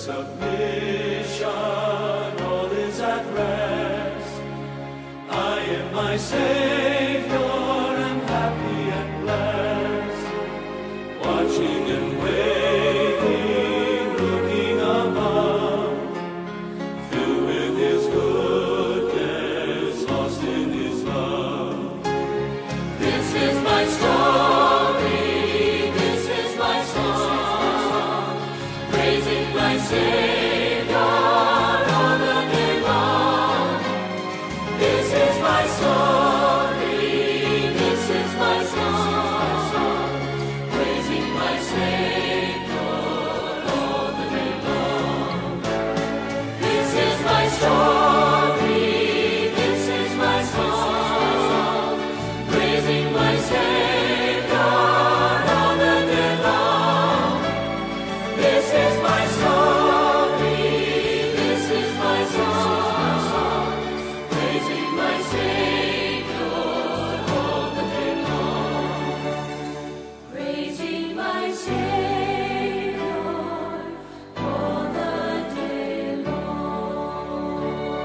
submission, all is at rest. I am my Savior, am happy and blessed, watching and waiting, looking above, filled with His goodness, lost in His love. This is my story, this is my song, praising my Savior all the day long. This is my story, this is my song, praising my Savior all the day long. This is my story, this is my song, praising my Savior all the day long. This is my story, this is my song, praising my Savior all the day long. Praising my Savior all the day long.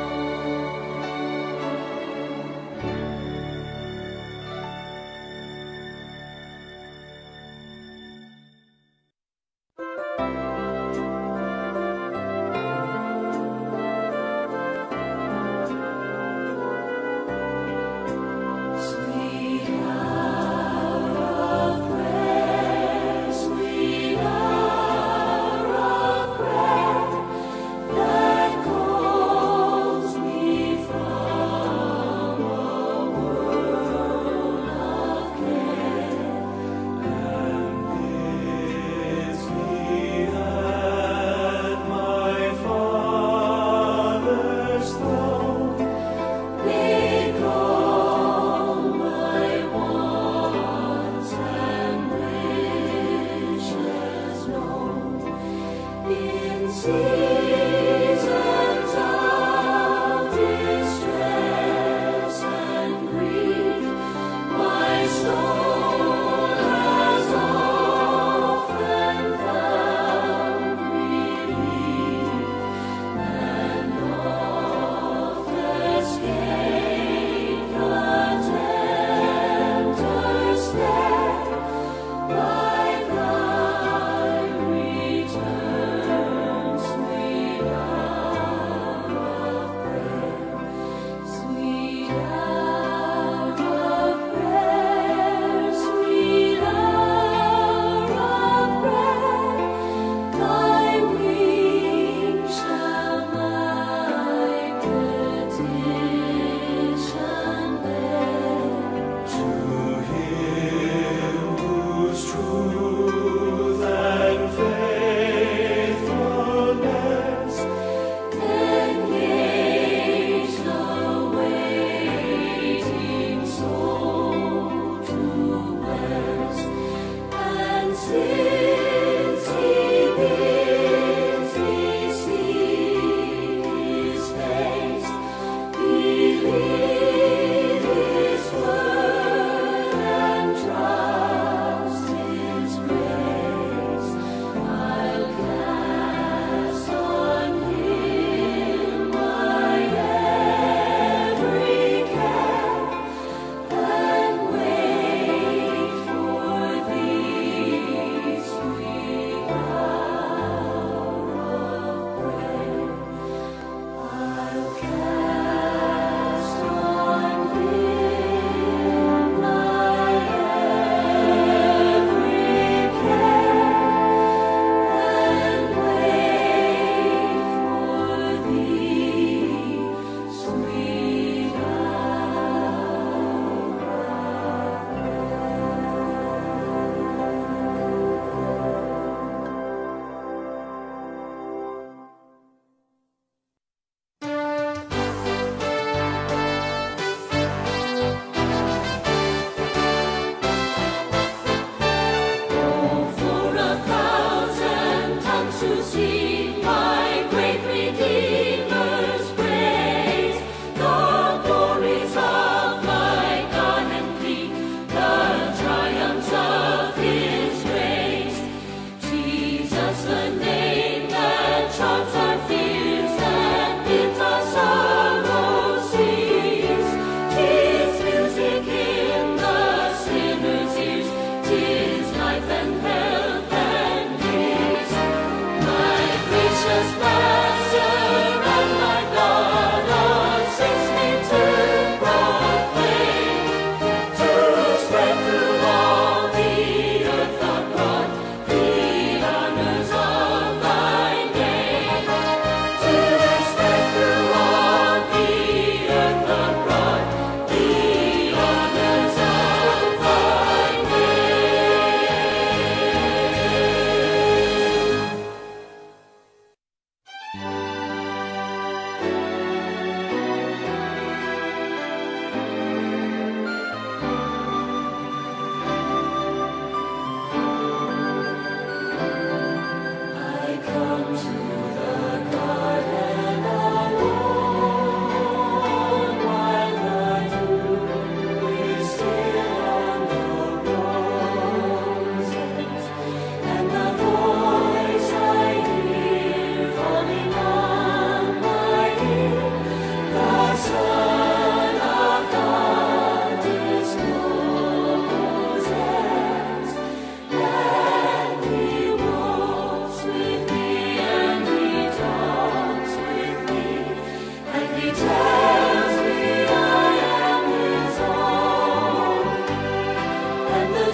Sweet hour of prayer, sweet hour of prayer that calls me from a world of care and bids me at my Father's throne. Make all my wants and wishes known in seasons of distress and grief. My soul has often found relief and oft escaped the tempter's snare by thy return, sweet hour of prayer, sweet hour of prayer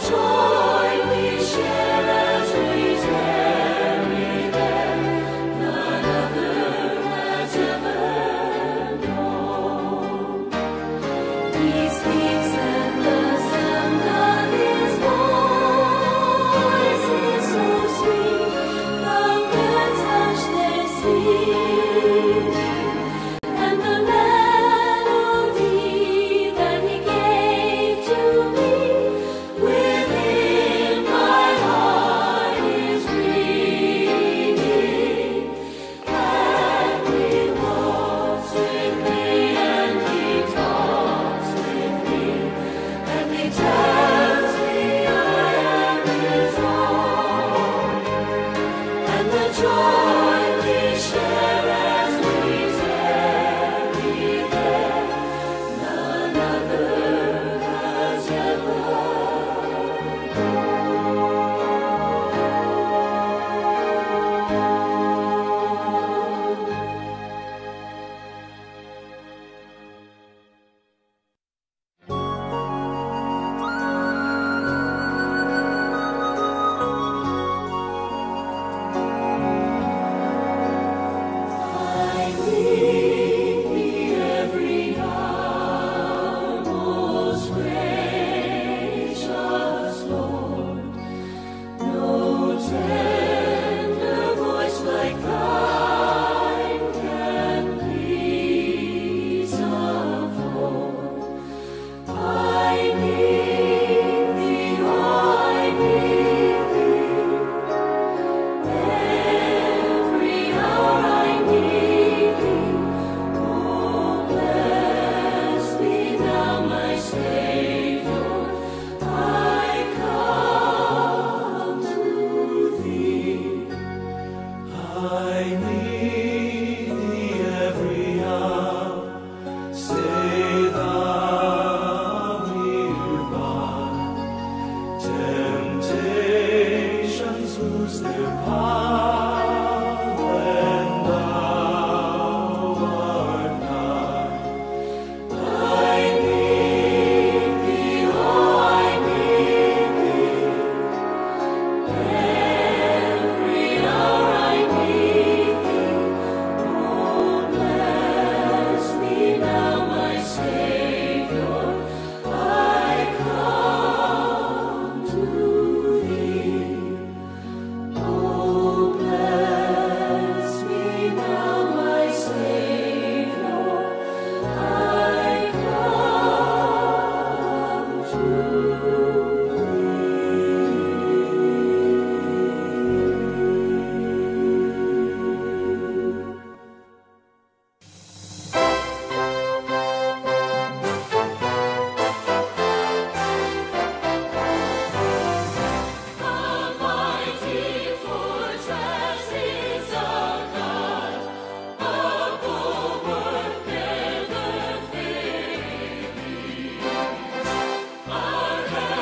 Our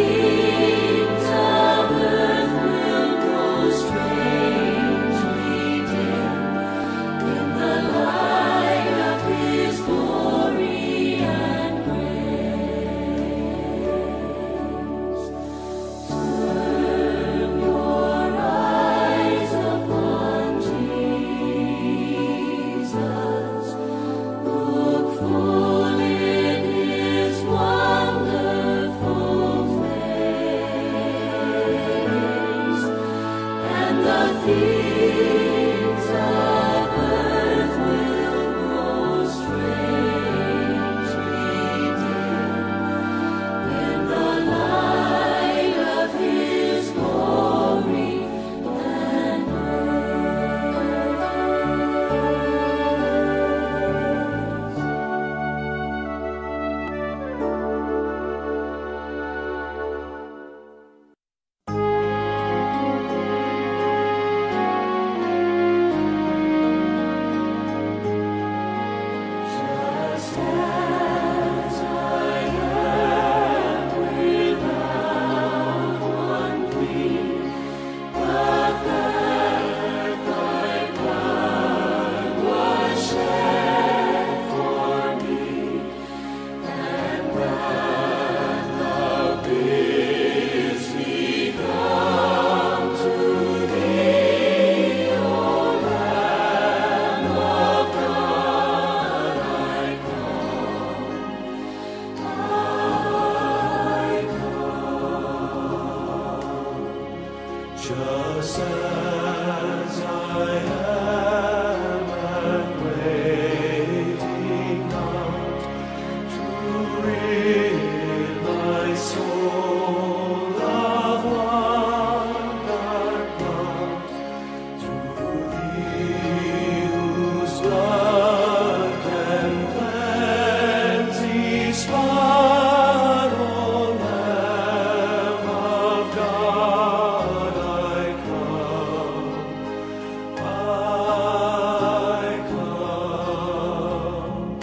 things of earth will grow strangely dim in the light of His glory and grace. Turn your eyes upon Jesus. Look full in His wonderful face, and the things of earth will grow strangely dim in the light of His glory and grace. Just as I am without one plea, but that Thy blood was shed for me, and that Thou bidst me come to Thee, O Lamb of God, I come, I come. Just as I am and waiting not to rid my soul of wonder not to Thee whose blood can cleanse each spot, O Lamb of God, I come, I come.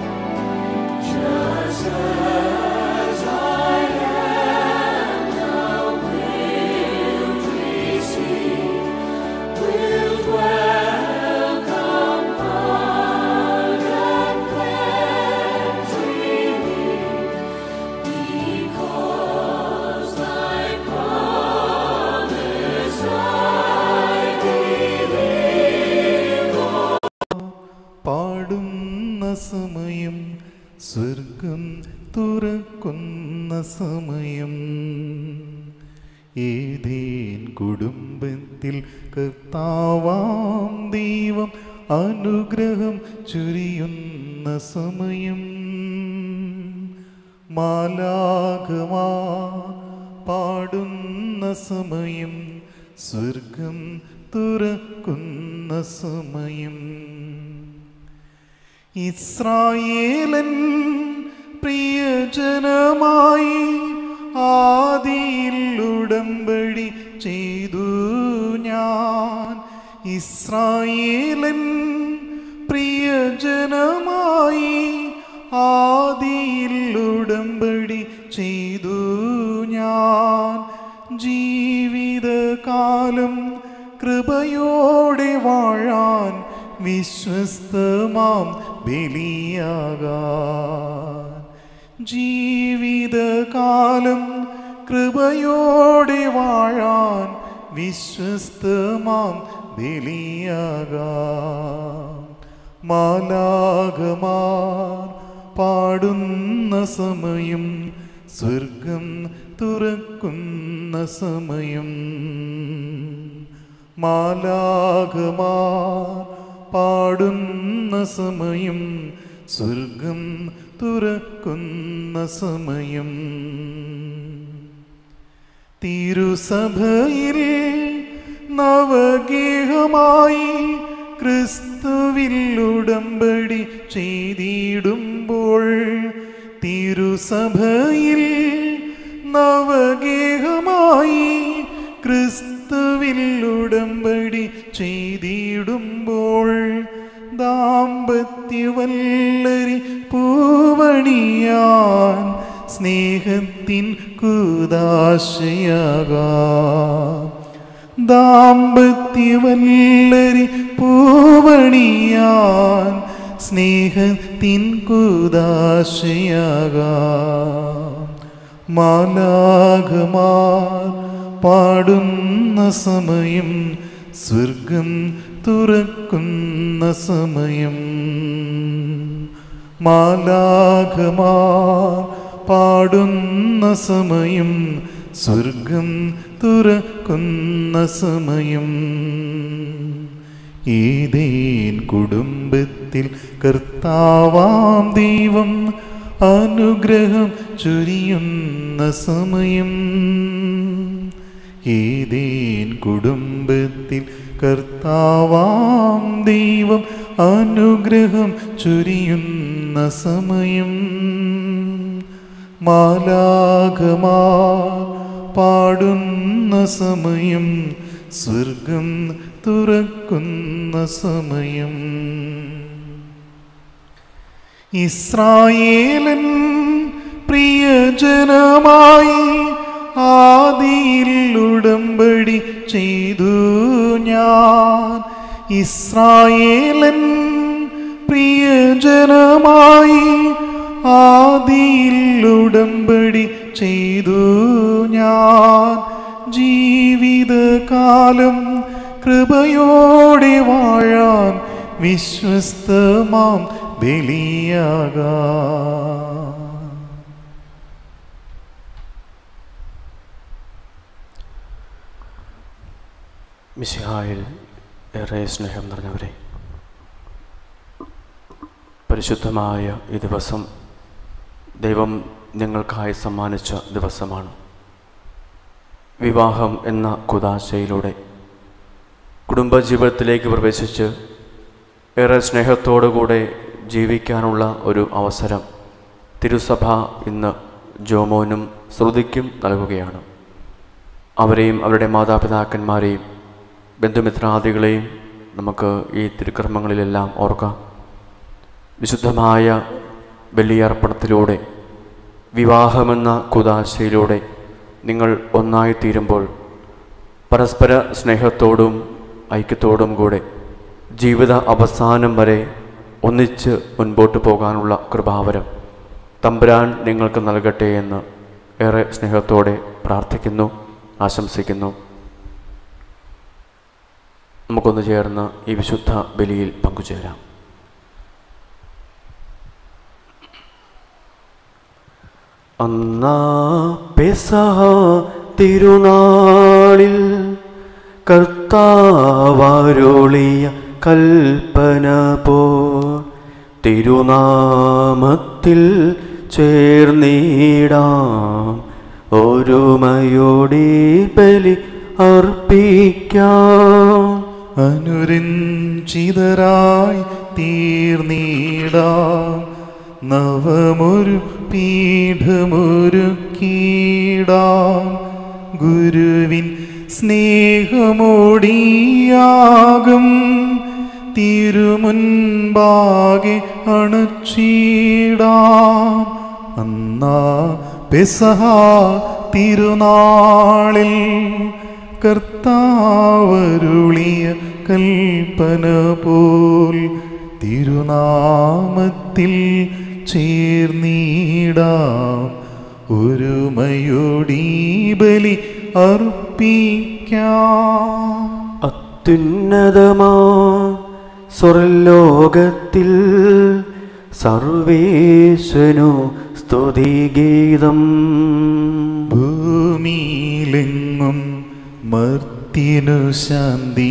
Just as I am, Thou wilt receive, wilt welcome, pardon, cleanse, relieve, because Thy promise I believe. പാടുന്ന സമയം സ്വർഗം തുറക്കുന്ന സമയം ഏതേൻ കുടുംബത്തിൽ കർത്താവാം ദൈവം അനുഗ്രഹം ചൊരിയുന്ന സമയം മാലാകമാ പാടുന്ന സമയം സ്വർഗം തുറക്കുന്ന സമയം ഇസ്രായേലൻ പ്രിയജനമായി ആദിയിൽ ഉടമ്പടി ചെയ്തു ഞാൻ ഇസ്രായേലൻ പ്രിയജനമായി ആദിയിൽ ഉടമ്പടി ചെയ്തു ഞാൻ ജീവിതകാലം കൃപയോടെ വാഴാൻ വിശ്വസ്തമാം ബലിയാകാൻ ജീവിതകാലം കൃപയോടെ വാഴാൻ വിശ്വസ്തമാം ബലിയാകാൻ മാലാകമാർ പാടുന്ന സമയം സ്വർഗം തുറക്കുന്ന സമയം മാലാകമാർ പാടുന്ന സമയം സ്വർഗം തുറക്കുന്ന സമയം തിരുസഭയിൽ നവഗേഹമായി ക്രിസ്തുവിൽ ഉടമ്പടി ചെയ്തിടുമ്പോൾ തിരുസഭയിൽ നവഗേഹമായി ക്രിസ്തുവിൽ ഉടമ്പടി ചെയ്തിടുമ്പോൾ ദാമ്പത്യവല്ലരി പൂവണിയാൻ സ്നേഹത്തിൻ കൂതാശയായി കൂതാശയാകാം ദാമ്പത്യവല്ലരി പൂവണിയാൻ സ്നേഹത്തിൻ കൂതാശയാകാം മാലാഘമാർ പാടുന്ന സമയം സ്വർഗം തുറക്കുന്ന സമയം മാലാഘമാർ പാടുന്ന സമയം സ്വർഗം തുറക്കുന്ന സമയം ഏതേൻ കുടുംബത്തിൽ കർത്താവാം ദൈവം അനുഗ്രഹം ചൊരിയുന്ന സമയം ഏതേൻ കുടുംബത്തിൽ കർത്താവാം ദൈവം അനുഗ്രഹം ചൊരിയുന്ന സമയം മാലാഘമാ പാടുന്ന സമയം സ്വർഗം തുറക്കുന്ന സമയം ഇസ്രായേലൻ പ്രിയജനമായി ആദിയിൽ ഉടമ്പടി ചെയ്തു ഞാൻ ഇസ്രായേലൻ പ്രിയജനമായി ആദിയിൽ ഉടമ്പടി ചെയ്തു ഞാൻ ജീവിതകാലം കൃപയോടെ വാഴാൻ വിശ്വസ്തമാം ബലിയാകാം മിശിഹായിൽ ഏറെ സ്നേഹം നിറഞ്ഞവരെ പരിശുദ്ധമായ ഈ ദിവസം ദൈവം ഞങ്ങൾക്കായി സമ്മാനിച്ച ദിവസമാണ് വിവാഹം എന്ന കുതാശയിലൂടെ കുടുംബജീവിതത്തിലേക്ക് പ്രവേശിച്ച് ഏറെ സ്നേഹത്തോടുകൂടെ ജീവിക്കാനുള്ള ഒരു അവസരം തിരുസഭ ഇന്ന് ജോമോനും ശ്രുതിക്കും നൽകുകയാണ് അവരെയും അവരുടെ മാതാപിതാക്കന്മാരെയും ബന്ധുമിത്രാദികളെയും നമുക്ക് ഈ തിരുക്കർമ്മങ്ങളിലെല്ലാം ഓർക്കാം വിശുദ്ധമായ ബലിയർപ്പണത്തിലൂടെ വിവാഹമെന്ന കുതാശയിലൂടെ നിങ്ങൾ ഒന്നായിത്തീരുമ്പോൾ പരസ്പര സ്നേഹത്തോടും ഐക്യത്തോടും കൂടെ ജീവിത അവസാനം വരെ ഒന്നിച്ച് മുൻപോട്ട് പോകാനുള്ള കൃപാവരം തമ്പുരാൻ നിങ്ങൾക്ക് നൽകട്ടെ എന്ന് ഏറെ സ്നേഹത്തോടെ പ്രാർത്ഥിക്കുന്നു ആശംസിക്കുന്നു നമുക്കൊന്ന് ചേർന്ന് ഈ വിശുദ്ധ ബലിയിൽ പങ്കുചേരാം അന്നാ പെസഹ തിരുനാളിൽ കർത്താവാരോളിയ കൽപ്പന പോ തിരുനാമത്തിൽ ചേർന്നിടാം ഒരുമയോടെ ബലി അർപ്പിക്കാം അനുരഞ്ജിതരായി തീർന്നീടാം നവമൊരു പീഠമൊരുക്കീടാം ഗുരുവിൻ സ്നേഹമോടിയാകും തിരുമുൻപാകെ അണച്ചിടാം അന്നാ പെസഹ തിരുനാളിൽ കർത്താവരുളിയ കൽപ്പന പോൽ തിരുനാമത്തിൽ ചേർന്നീടാം ഒരുമയോടീ ബലി അർപ്പിക്കാം അത്യുന്നതമാ സ്വർലോകത്തിൽ സർവേശനു സ്തുതിഗീതം ഭൂമിയിലെങ്ങും മർത്യനു ശാന്തി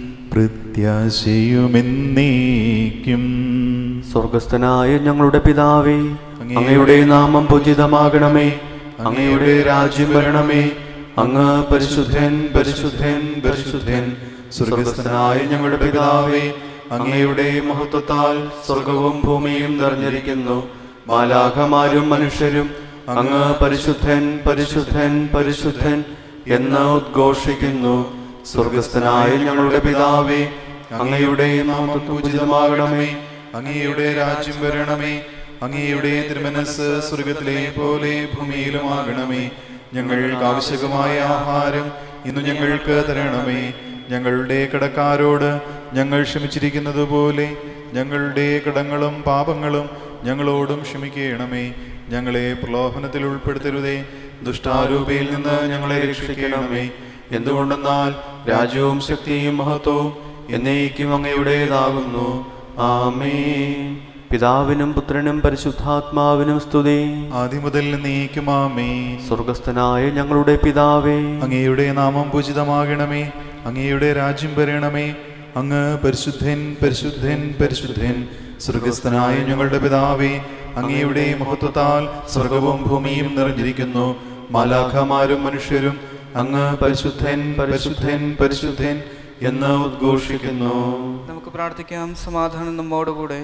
പ്രത്യാശയുമെന്നേക്കും സ്വർഗസ്ഥനായ ഞങ്ങളുടെ പിതാവേ അങ്ങയുടെ നാമം പൂജിതമാകണമേ അങ്ങയുടെ രാജ്യം വരണമേ അങ്ങ് പരിശുദ്ധൻ പരിശുദ്ധൻ പരിശുദ്ധൻ സ്വർഗസ്ഥനായ ഞങ്ങളുടെ പിതാവേ അങ്ങയുടെ മഹത്വത്താൽ സ്വർഗവും ഭൂമിയും നിറഞ്ഞിരിക്കുന്നു മാലാഖമാരും മനുഷ്യരും അങ്ങ് പരിശുദ്ധൻ പരിശുദ്ധൻ പരിശുദ്ധൻ എന്ന് ഉദ്ഘോഷിക്കുന്നു സ്വർഗസ്ഥനായ ഞങ്ങളുടെ പിതാവേ അങ്ങയുടെ നാമം പൂജിതമാകണമേ അങ്ങയുടെ രാജ്യം വരണമേ അങ്ങയുടെ തിരുമനസ് സ്വർഗത്തിലെ പോലെ ഭൂമിയിലുമാകണമേ ഞങ്ങൾക്ക് ആവശ്യകമായ ആഹാരം ഇന്ന് ഞങ്ങൾക്ക് തരണമേ ഞങ്ങളുടെ കടക്കാരോട് ഞങ്ങൾ ക്ഷമിച്ചിരിക്കുന്നത് പോലെ ഞങ്ങളുടെ കടങ്ങളും പാപങ്ങളും ഞങ്ങളോടും ക്ഷമിക്കണമേ ഞങ്ങളെ പ്രലോഭനത്തിൽ ഉൾപ്പെടുത്തരുതേ ദുഷ്ടാരൂപയിൽ നിന്ന് ഞങ്ങളെ രക്ഷിക്കണമേ എന്തുകൊണ്ടെന്നാൽ രാജ്യവും ശക്തിയും മഹത്വവും എന്നേക്കും അങ്ങയുടേതാകുന്നു ആമേൻ പിതാവിനും പുത്രനും പരിശുദ്ധാത്മാവിനും സ്തുതി ആദ്യം മുതൽ നീക്കുമാമേ സ്വർഗസ്ഥനായ ഞങ്ങളുടെ പിതാവേ അങ്ങയുടെ നാമം പൂജിതമാകണമേ അങ്ങയുടെ രാജ്യം വരണമേ അങ്ങ് പരിശുദ്ധൻ പരിശുദ്ധൻ പരിശുദ്ധൻ സ്വർഗസ്ഥനായ ഞങ്ങളുടെ പിതാവേ അങ്ങയുടെ മഹത്വത്താൽ സ്വർഗവും ഭൂമിയും നിറഞ്ഞിരിക്കുന്നു മാലാഖമാരും മനുഷ്യരും അങ്ങ് പരിശുദ്ധൻ പരിശുദ്ധൻ പരിശുദ്ധൻ എന്ന് ഉദ്ഘോഷിക്കുന്നു നമുക്ക് പ്രാർത്ഥിക്കാം സമാധാനം നമ്മോടുകൂടെ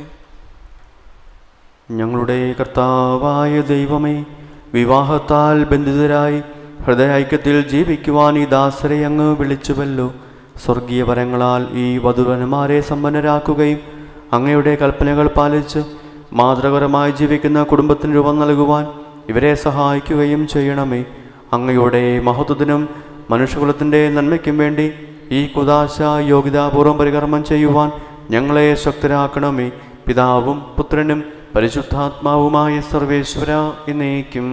ഞങ്ങളുടെ കർത്താവായ ദൈവമേ വിവാഹത്താൽ ബന്ധിതരായി ഹൃദയൈക്യത്തിൽ ജീവിക്കുവാൻ ഈ ദാസരെ അങ്ങ് വിളിച്ചുവല്ലോ സ്വർഗീയ വരങ്ങളാൽ ഈ വധുവനന്മാരെ സമ്പന്നരാക്കുകയും അങ്ങയുടെ കൽപ്പനകൾ പാലിച്ച് മാതൃകരമായി ജീവിക്കുന്ന കുടുംബത്തിന് രൂപം നൽകുവാൻ ഇവരെ സഹായിക്കുകയും ചെയ്യണമേ അങ്ങയുടെ മഹത്വത്തിനും മനുഷ്യകുലത്തിൻ്റെ നന്മയ്ക്കും വേണ്ടി ഈ കുദാശ യോഗ്യതാപൂർവം പരികർമ്മം ചെയ്യുവാൻ ഞങ്ങളെ ശക്തരാക്കണമേ പിതാവും പുത്രനും പരിശുദ്ധാത്മാവുമായ സർവേശ്വര എന്നേക്കും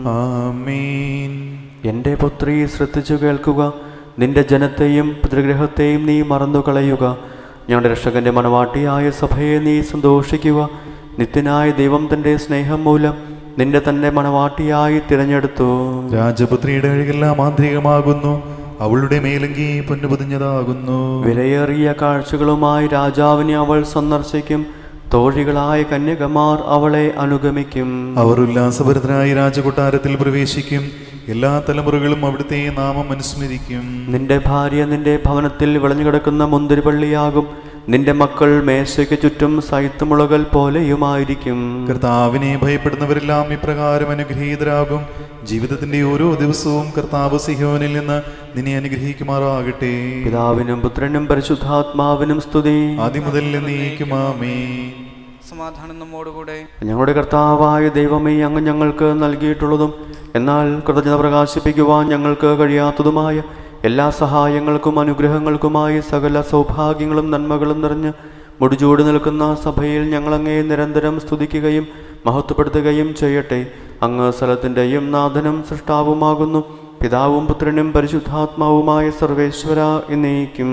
ആമീൻ എൻ്റെ പുത്രി ശ്രദ്ധിച്ചു കേൾക്കുക നിന്റെ ജനത്തെയും പിതൃഗ്രഹത്തെയും നീ മറന്നു കളയുക ഞങ്ങളുടെ രക്ഷകന്റെ മണവാട്ടിയായ സഭയെ നീ സന്തോഷിക്കുക നിത്യനായ ദൈവം തൻ്റെ സ്നേഹം മൂലം നിന്റെ തന്നെ മണവാട്ടിയായി തിരഞ്ഞെടുത്തു രാജപുത്രിയുടെ അഴകെല്ലാം ആന്തരികമാകുന്നു അവളുടെ മേലങ്കി പൊന്നുപൊതിഞ്ഞതാകുന്നു വിലയേറിയ കാഴ്ചകളുമായി രാജാവിനെ അവൾ സന്ദർശിക്കും തോഴികളായ കന്യകമാർ അവളെ അനുഗമിക്കും അവർ ഉല്ലാസഭരിതരായി രാജകൊട്ടാരത്തിൽ പ്രവേശിക്കും എല്ലാ തലമുറകളും അവിടുത്തെ നാമം അനുസ്മരിക്കും നിന്റെ ഭാര്യ നിന്റെ ഭവനത്തിൽ വിളഞ്ഞുകിടക്കുന്ന മുന്തിരിവള്ളിയാകും നിന്റെ മക്കൾ മേശയ്ക്ക് ചുറ്റും സൈത്തുമുളകൾ പോലെയുമായിരിക്കും കർത്താവിനെ ഭയപ്പെടുന്നവരെല്ലാം ഇപ്രകാരം അനുഗ്രഹീതരാകും ജീവിതത്തിന്റെ ഓരോ ദിവസവും കർത്താവ് സിഹോനിൽ നിന്ന് നിന്നെ അനുഗ്രഹിക്കുമാറാകട്ടെ പിതാവിനും പുത്രനും പരിശുദ്ധാത്മാവിനും സ്തുതി ആദ്യം മുതൽ നീക്കുമാമേ സമാധാനം നമ്മോടുകൂടെ ഞങ്ങളുടെ കർത്താവായ ദൈവമേ അങ്ങ് ഞങ്ങൾക്ക് നൽകിയിട്ടുള്ളതും എന്നാൽ കൃതജ്ഞത പ്രകാശിപ്പിക്കുവാൻ ഞങ്ങൾക്ക് കഴിയാത്തതുമായ എല്ലാ സഹായങ്ങൾക്കും അനുഗ്രഹങ്ങൾക്കുമായി സകല സൗഭാഗ്യങ്ങളും നന്മകളും നിറഞ്ഞ് മുടിചൂട് നിൽക്കുന്ന സഭയിൽ ഞങ്ങളങ്ങേ നിരന്തരം സ്തുതിക്കുകയും മഹത്വപ്പെടുത്തുകയും ചെയ്യട്ടെ അങ്ങ് സ്ഥലത്തിൻ്റെയും നാഥനും സൃഷ്ടാവുമാകുന്നു പിതാവും പുത്രനും പരിശുദ്ധാത്മാവുമായ സർവേശ്വര എന്നേക്കും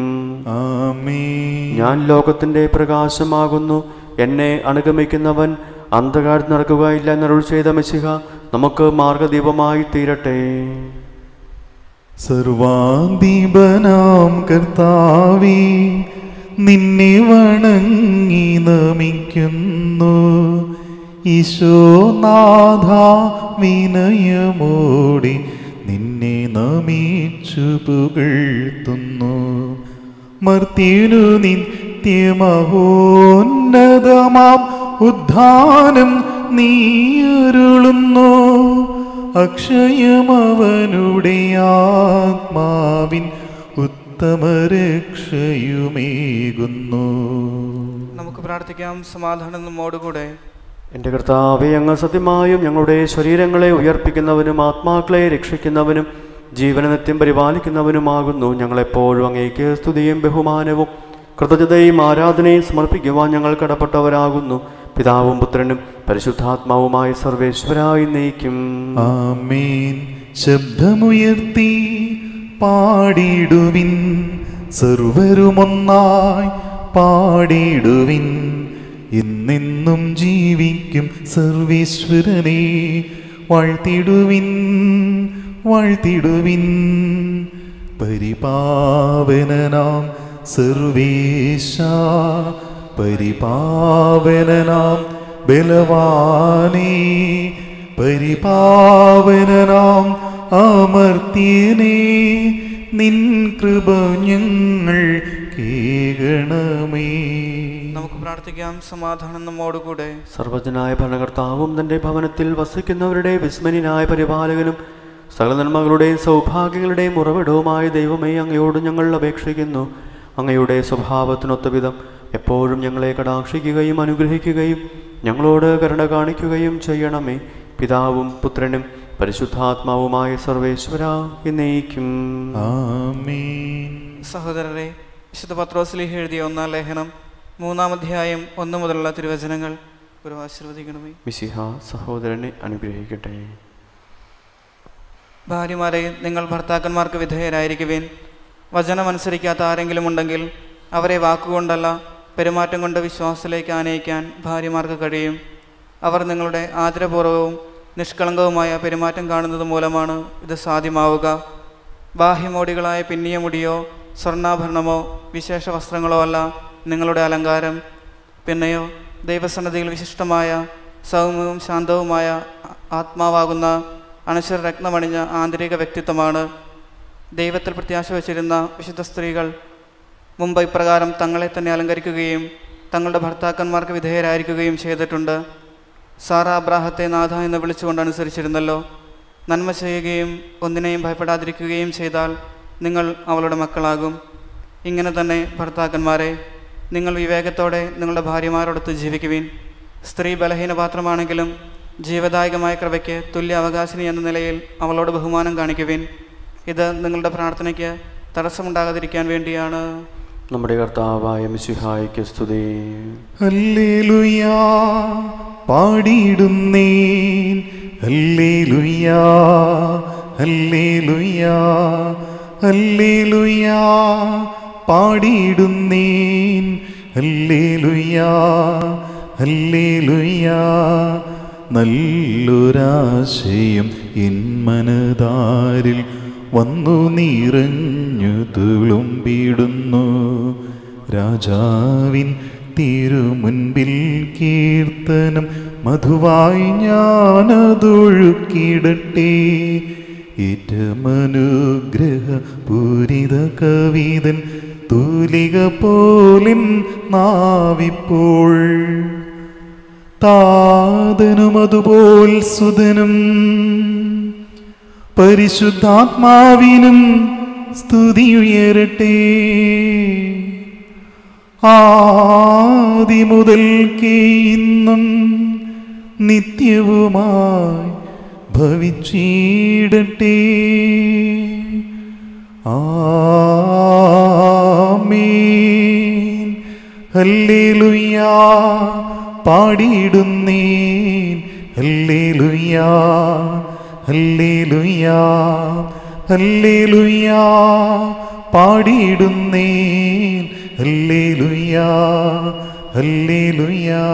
ആമീൻ ഞാൻ ലോകത്തിന്റെ പ്രകാശമാകുന്നു എന്നെ അനുഗമിക്കുന്നവൻ അന്ധകാരത്തിൽ നടക്കുകയില്ല എന്നരുൾ ചെയ്ത മെസ്സിഹ നമുക്ക് മാർഗദീപമായി തീരട്ടെ സർവാധിപനാം കർത്താവേ നിന്നെ വണങ്ങി നമിക്കുന്നു ഈശോനാഥ വിനയമോടെ നിന്നെ നമിച്ചു പുകഴ്ത്തുന്നു മർത്യനു നിത്യമഹോന്നതമാം ഉദ്ധാനം നീയരുളുന്നു അക്ഷയമവനുടെ ആത്മാവിൻ ഉത്തമരക്ഷയുമേകുന്നു നമുക്ക് പ്രാർത്ഥിക്കാം സമാധാനം നമ്മോടുകൂടെ എൻ്റെ കർത്താവെ അങ്ങ് സത്യമായും ഞങ്ങളുടെ ശരീരങ്ങളെ ഉയർപ്പിക്കുന്നവനും ആത്മാക്കളെ രക്ഷിക്കുന്നവനും ജീവന നിത്യം പരിപാലിക്കുന്നവനുമാകുന്നു ഞങ്ങളെപ്പോഴും അങ്ങേക്ക് സ്തുതിയും ബഹുമാനവും കൃതജ്ഞതയും ആരാധനയും സമർപ്പിക്കുവാൻ ഞങ്ങൾ കടപ്പെട്ടവരാകുന്നു പിതാവും പുത്രനും പരിശുദ്ധാത്മാവുമായ സർവേശ്വരായി നയിക്കും ആമേൻ ശബ്ദമുയർത്തി പാടിടുവിൻ സർവരുമൊന്നായി പാടിടുവിൻ എന്നെന്നും ജീവിക്കും സർവീശ്വരനെ വാഴ്ത്തിടുവിൻ വാഴ്ത്തിടുവിൻ പരിപാവനാം സർവേശ പരിപാവനാം ബലവാനേ പരിപാവനാം അമർത്യനേ നിൻ കൃപ ഞങ്ങൾ കേകണമേ നമുക്ക് പ്രാർത്ഥിക്കാം സമാധാനം നമ്മോടുകൂടെ സർവജനായ ഭരണകർത്താവും തൻ്റെ ഭവനത്തിൽ വസിക്കുന്നവരുടെ വിസ്മയനായ പരിപാലകനും സകല നന്മകളുടെയും സൗഭാഗ്യങ്ങളുടെയും ഉറവിടവുമായ ദൈവമേ അങ്ങയോട് ഞങ്ങൾ അപേക്ഷിക്കുന്നു അങ്ങയുടെ സ്വഭാവത്തിനൊത്ത വിധം എപ്പോഴും ഞങ്ങളെ കടാക്ഷിക്കുകയും അനുഗ്രഹിക്കുകയും ഞങ്ങളോട് കരുണ കാണിക്കുകയും ചെയ്യണമേ പിതാവും പുത്രനും പരിശുദ്ധാത്മാവുമായ സർവേശ്വര എന്നേക്കും ആമേൻ സഹോദരരെ വിശുദ്ധ പത്രോസ്ലിഹ എഴുതിയ ഒന്നാം ലേഖനം മൂന്നാം അധ്യായം ഒന്ന് മുതലുള്ള തിരുവചനങ്ങൾ ഒരു ആശീർവദിക്കണമേ മിശിഹ സഹോദരനെ അനുഗ്രഹിക്കട്ടെ ഭാര്യമാരെ നിങ്ങൾ ഭർത്താക്കന്മാർക്ക് വിധേയരായിരിക്കുവിൻ വചനമനുസരിക്കാത്ത ആരെങ്കിലും ഉണ്ടെങ്കിൽ അവരെ വാക്കുകൊണ്ടല്ല പെരുമാറ്റം കൊണ്ട് വിശ്വാസത്തിലേക്ക് ആനയിക്കാൻ ഭാര്യമാർക്ക് കഴിയും അവർ നിങ്ങളുടെ ആദരപൂർവവും നിഷ്കളങ്കവുമായ പെരുമാറ്റം കാണുന്നത് മൂലമാണ് ഇത് സാധ്യമാവുക ബാഹ്യമോടികളായ പിന്നിയ മുടിയോ സ്വർണ്ണാഭരണമോ വിശേഷ വസ്ത്രങ്ങളോ അല്ല നിങ്ങളുടെ അലങ്കാരം പിന്നെയോ ദൈവസന്നദ്ധിയിൽ വിശിഷ്ടമായ സൗമ്യവും ശാന്തവുമായ ആ- ആത്മാവാകുന്ന അനശ്വര രത്നമണിഞ്ഞ ആന്തരിക വ്യക്തിത്വമാണ് ദൈവത്തിൽ പ്രത്യാശ വച്ചിരുന്ന വിശുദ്ധ സ്ത്രീകൾ മുമ്പ് ഇപ്രകാരം തങ്ങളെ തന്നെ അലങ്കരിക്കുകയും തങ്ങളുടെ ഭർത്താക്കന്മാർക്ക് വിധേയരായിരിക്കുകയും ചെയ്തിട്ടുണ്ട് സാറ അബ്രാഹത്തെ നാഥ എന്ന് വിളിച്ചുകൊണ്ട് അനുസരിച്ചിരുന്നല്ലോ നന്മ ചെയ്യുകയും ഒന്നിനെയും ഭയപ്പെടാതിരിക്കുകയും ചെയ്താൽ നിങ്ങൾ അവളുടെ മക്കളാകും ഇങ്ങനെ തന്നെ ഭർത്താക്കന്മാരെ നിങ്ങൾ വിവേകത്തോടെ നിങ്ങളുടെ ഭാര്യമാരോടൊത്ത് ജീവിക്കുവിൻ സ്ത്രീ ബലഹീന പാത്രമാണെങ്കിലും ജീവദായകമായ കൃപയ്ക്ക് തുല്യ അവകാശിനി എന്ന നിലയിൽ അവളോട് ബഹുമാനം കാണിക്കുവിൻ ഇത് നിങ്ങളുടെ പ്രാർത്ഥനയ്ക്ക് തടസ്സമുണ്ടാകാതിരിക്കാൻ വേണ്ടിയാണ് നമ്മുടെ കർത്താവായ മിശിഹായ്ക്ക് സ്തുതി ഹല്ലേലൂയാ പാടിയിടുന്നേൻ ഹല്ലേലൂയാ ഹല്ലേലൂയാ ഹല്ലേലൂയാ പാടിയിടുന്നേൻ ഹല്ലേലൂയാ ഹല്ലേലൂയാ നല്ലൊരാശയം എൻ മനതാരിൽ വന്നു നിറഞ്ഞു തുളുമ്പിടുന്നു രാജാവിൻ തിരുമുൻപിൽ കീർത്തനം മധുവായി ഞാനതൊഴുക്കിടട്ടെ ഏറ്റമനുഗ്രഹ പൂരിത കവിതൻ തൂലിക പോലിൻ നാവിപ്പോൾ താതനും അതുപോൽ സുതനും പരിശുദ്ധാത്മാവിനും സ്തുതി ഉയരട്ടെ ആദി മുതൽക്കേ ഇന്നും നിത്യവുമായി ഭവിച്ചിടട്ടെ ആമേൻ ഹല്ലേലൂയാ പാടിയിടുന്നേൻ ഹല്ലേലൂയാ ഹല്ലേലൂയാ ഹല്ലേലൂയാ പാടിയിടുന്നേൻ ഹല്ലേലൂയാ ഹല്ലേലൂയാ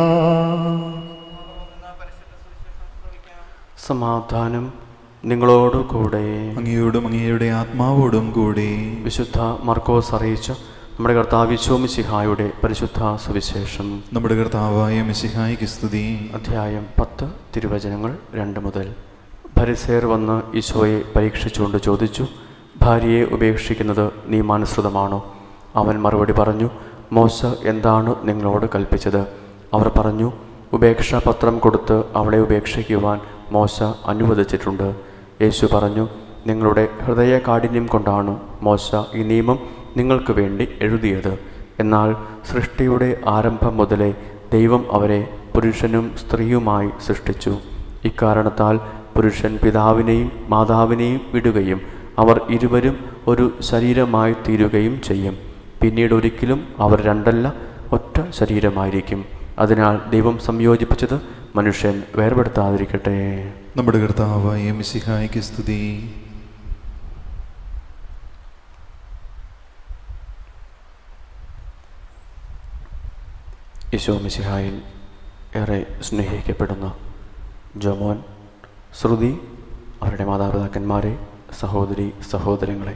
സമാധാനം നിങ്ങളോടു കൂടെ അങ്ങയോടും അങ്ങയുടെ ആത്മാവോടും കൂടെ വിശുദ്ധ മർക്കോസ് അറിയിച്ച നമ്മുടെ കർത്താവ് മിശിഹായുടെ പരിശുദ്ധ സുവിശേഷം നമ്മുടെ കർത്താവായ മിശിഹായിക്ക് സ്തുതി അധ്യായം പത്ത് തിരുവചനങ്ങൾ രണ്ട് മുതൽ ഭരിസേർ വന്ന് ഈശോയെ പരീക്ഷിച്ചുകൊണ്ട് ചോദിച്ചു ഭാര്യയെ ഉപേക്ഷിക്കുന്നത് നിയമാനുസൃതമാണോ അവൻ മറുപടി പറഞ്ഞു മോശ എന്താണ് നിങ്ങളോട് കൽപ്പിച്ചത് അവർ പറഞ്ഞു ഉപേക്ഷാപത്രം കൊടുത്ത് അവളെ ഉപേക്ഷിക്കുവാൻ മോശ അനുവദിച്ചിട്ടുണ്ട് യേശു പറഞ്ഞു നിങ്ങളുടെ ഹൃദയ കാഠിന്യം കൊണ്ടാണ് മോശ ഈ നിയമം നിങ്ങൾക്ക് വേണ്ടി എഴുതിയത് എന്നാൽ സൃഷ്ടിയുടെ ആരംഭം മുതലേ ദൈവം അവരെ പുരുഷനും സ്ത്രീയുമായി സൃഷ്ടിച്ചു ഇക്കാരണത്താൽ പുരുഷൻ പിതാവിനെയും മാതാവിനെയും വിടുകയും അവർ ഇരുവരും ഒരു ശരീരമായി തീരുകയും ചെയ്യും പിന്നീട് ഒരിക്കലും അവർ രണ്ടല്ല ഒറ്റ ശരീരമായിരിക്കും അതിനാൽ ദൈവം സംയോജിപ്പിച്ചത് മനുഷ്യൻ വേർപെടുത്താതിരിക്കട്ടെ നമ്മുടെ കർത്താവായ മിശിഹായിക്ക് സ്തുതി ഈശോ മിശിഹായിൽ ഏറെ സ്നേഹിക്കപ്പെടുന്ന ജോമോൻ ശ്രുതി അവരുടെ മാതാപിതാക്കന്മാരെ സഹോദരി സഹോദരങ്ങളെ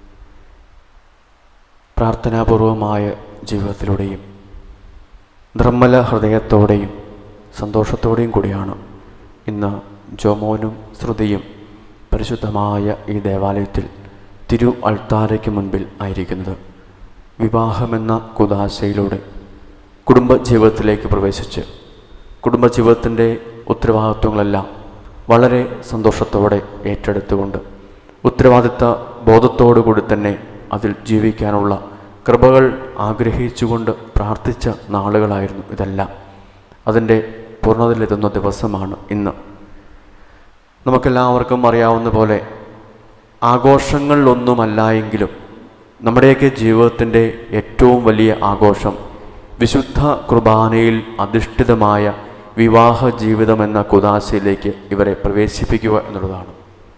പ്രാർത്ഥനാപൂർവമായ ജീവിതത്തിലൂടെയും നിർമ്മല ഹൃദയത്തോടെയും സന്തോഷത്തോടെയും കൂടിയാണ് ഇന്ന് ജോമോനും ശ്രുതിയും പരിശുദ്ധമായ ഈ ദേവാലയത്തിൽ തിരു അൾത്താരയ്ക്ക് മുൻപിൽ ആയിരിക്കുന്നത് വിവാഹമെന്ന കുദാശയിലൂടെ കുടുംബജീവിതത്തിലേക്ക് പ്രവേശിച്ച് കുടുംബജീവിതത്തിൻ്റെ ഉത്തരവാദിത്വങ്ങളെല്ലാം വളരെ സന്തോഷത്തോടെ ഏറ്റെടുത്തുകൊണ്ട് ഉത്തരവാദിത്ത ബോധത്തോടുകൂടി തന്നെ അതിൽ ജീവിക്കാനുള്ള കൃപകൾ ആഗ്രഹിച്ചുകൊണ്ട് പ്രാർത്ഥിച്ച നാളുകളായിരുന്നു ഇതെല്ലാം അതിൻ്റെ പൂർണ്ണതയിലെത്തുന്ന ദിവസമാണ് ഇന്ന് നമുക്കെല്ലാവർക്കും അറിയാവുന്ന പോലെ ആഘോഷങ്ങളിലൊന്നുമല്ല എങ്കിലും നമ്മുടെയൊക്കെ ജീവിതത്തിൻ്റെ ഏറ്റവും വലിയ ആഘോഷം വിശുദ്ധ കുർബാനയിൽ അധിഷ്ഠിതമായ വിവാഹ ജീവിതം എന്ന കുദാശയിലേക്ക് ഇവരെ പ്രവേശിപ്പിക്കുക എന്നുള്ളതാണ്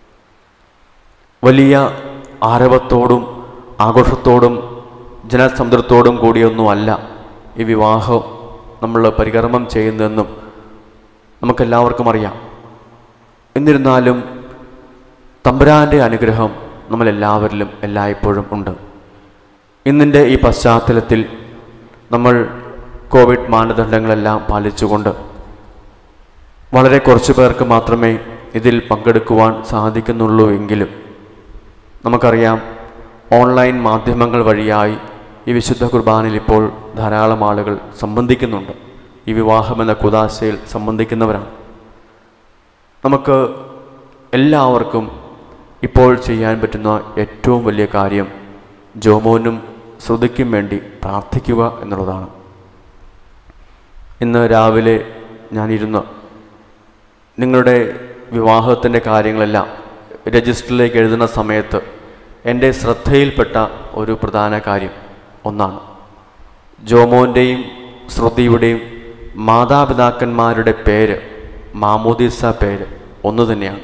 വലിയ ആരവത്തോടും ആഘോഷത്തോടും ജനസമുദ്രത്തോടും കൂടിയൊന്നുമല്ല ഈ വിവാഹം നമ്മൾ പരികർമ്മം ചെയ്യുന്നതെന്നും നമുക്കെല്ലാവർക്കും അറിയാം എന്നിരുന്നാലും തമ്പുരാൻ്റെ അനുഗ്രഹം നമ്മളെല്ലാവരിലും എല്ലായ്പ്പോഴും ഉണ്ട് ഇന്നിൻ്റെ ഈ പശ്ചാത്തലത്തിൽ നമ്മൾ കോവിഡ് മാനദണ്ഡങ്ങളെല്ലാം പാലിച്ചുകൊണ്ട് വളരെ കുറച്ച് പേർക്ക് മാത്രമേ ഇതിൽ പങ്കെടുക്കുവാൻ സാധിക്കുന്നുള്ളൂ എങ്കിലും നമുക്കറിയാം ഓൺലൈൻ മാധ്യമങ്ങൾ വഴിയായി ഈ വിശുദ്ധ കുർബാനയിൽ ഇപ്പോൾ ധാരാളം ആളുകൾ സംബന്ധിക്കുന്നുണ്ട് ഈ വിവാഹമെന്ന കുദാശയിൽ സംബന്ധിക്കുന്നവരാണ് നമുക്ക് എല്ലാവർക്കും ഇപ്പോൾ ചെയ്യാൻ പറ്റുന്ന ഏറ്റവും വലിയ കാര്യം ജോമോനും ശ്രുതിക്കും വേണ്ടി പ്രാർത്ഥിക്കുക എന്നുള്ളതാണ് ഇന്ന് രാവിലെ ഞാനിരുന്ന് നിങ്ങളുടെ വിവാഹത്തിൻ്റെ കാര്യങ്ങളെല്ലാം രജിസ്റ്ററിലേക്ക് എഴുതുന്ന സമയത്ത് എൻ്റെ ശ്രദ്ധയിൽപ്പെട്ട ഒരു പ്രധാന കാര്യം ഒന്നാണ് ജോമോൻ്റെയും ശ്രുതിയുടെയും മാതാപിതാക്കന്മാരുടെ പേര് മാമോദീസ പേര് ഒന്ന് തന്നെയാണ്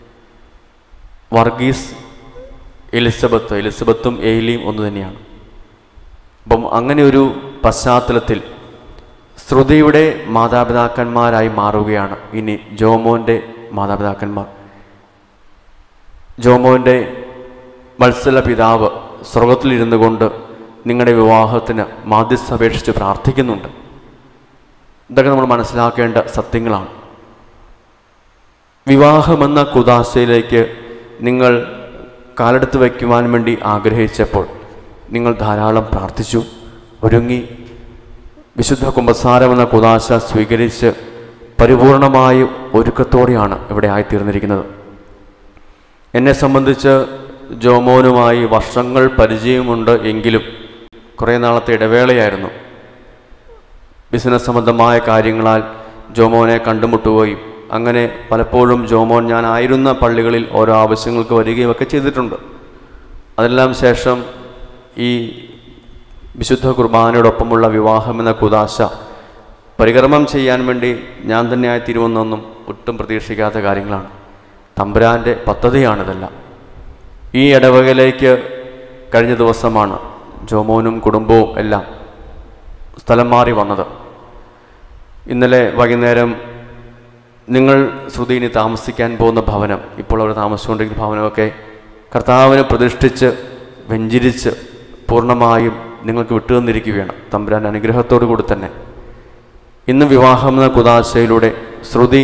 വർഗീസ് എലിസബത്ത് എലിസബത്തും എയിലിയും ഒന്ന് തന്നെയാണ് അപ്പം അങ്ങനെ ഒരു പശ്ചാത്തലത്തിൽ ശ്രുതിയുടെ മാതാപിതാക്കന്മാരായി മാറുകയാണ് ഇനി ജോമോൻ്റെ മാതാപിതാക്കന്മാർ ജോമോൻ്റെ വത്സല പിതാവ് സ്വർഗത്തിലിരുന്നു കൊണ്ട് നിങ്ങളുടെ വിവാഹത്തിന് മാധ്യസ്ഥ അപേക്ഷിച്ച് പ്രാർത്ഥിക്കുന്നുണ്ട് ഇതൊക്കെ നമ്മൾ മനസ്സിലാക്കേണ്ട സത്യങ്ങളാണ് വിവാഹമെന്ന കുദാശയിലേക്ക് നിങ്ങൾ കാലെടുത്ത് വയ്ക്കുവാൻ വേണ്ടി ആഗ്രഹിച്ചപ്പോൾ നിങ്ങൾ ധാരാളം പ്രാർത്ഥിച്ചു ഒരുങ്ങി വിശുദ്ധ കുമ്പസാരം എന്ന കുദാശ സ്വീകരിച്ച് പരിപൂർണമായ ഒരുക്കത്തോടെയാണ് ഇവിടെ ആയിത്തീർന്നിരിക്കുന്നത് എന്നെ സംബന്ധിച്ച് ജോമോനുമായി വർഷങ്ങൾ പരിചയമുണ്ട് എങ്കിലും കുറേ നാളത്തെ ഇടവേളയായിരുന്നു ബിസിനസ് സംബന്ധമായ കാര്യങ്ങളാൽ ജോമോനെ കണ്ടുമുട്ടുകയും അങ്ങനെ പലപ്പോഴും ജോമോൻ ഞാൻ ആയിരുന്ന പള്ളികളിൽ ഓരോ ആവശ്യങ്ങൾക്ക് വരികയും ഒക്കെ ചെയ്തിട്ടുണ്ട് അതെല്ലാം ശേഷം ഈ വിശുദ്ധ കുർബാനയോടൊപ്പമുള്ള വിവാഹം എന്ന കുദാശ പരികർമ്മം ചെയ്യാൻ വേണ്ടി ഞാൻ തന്നെ ആയിത്തീരുമെന്നൊന്നും ഒട്ടും പ്രതീക്ഷിക്കാത്ത കാര്യങ്ങളാണ് തമ്പുരാൻ്റെ പദ്ധതിയാണിതെല്ലാം ഈ ഇടവകയിലേക്ക് കഴിഞ്ഞ ദിവസമാണ് ജോമോനും കുടുംബവും എല്ലാം സ്ഥലം മാറി വന്നത് ഇന്നലെ വൈകുന്നേരം നിങ്ങൾ ശ്രുതി ഇനി താമസിക്കാൻ പോകുന്ന ഭവനം ഇപ്പോൾ അവർ താമസിച്ചുകൊണ്ടിരിക്കുന്ന ഭവനമൊക്കെ കർത്താവിനെ പ്രതിഷ്ഠിച്ച് വെഞ്ചിരിച്ച് പൂർണ്ണമായും നിങ്ങൾക്ക് വിട്ടുതന്നിരിക്കുകയാണ് തമ്പുരാൻ അനുഗ്രഹത്തോടു കൂടി തന്നെ ഇന്ന് വിവാഹം എന്ന കുദാശയിലൂടെ ശ്രുതി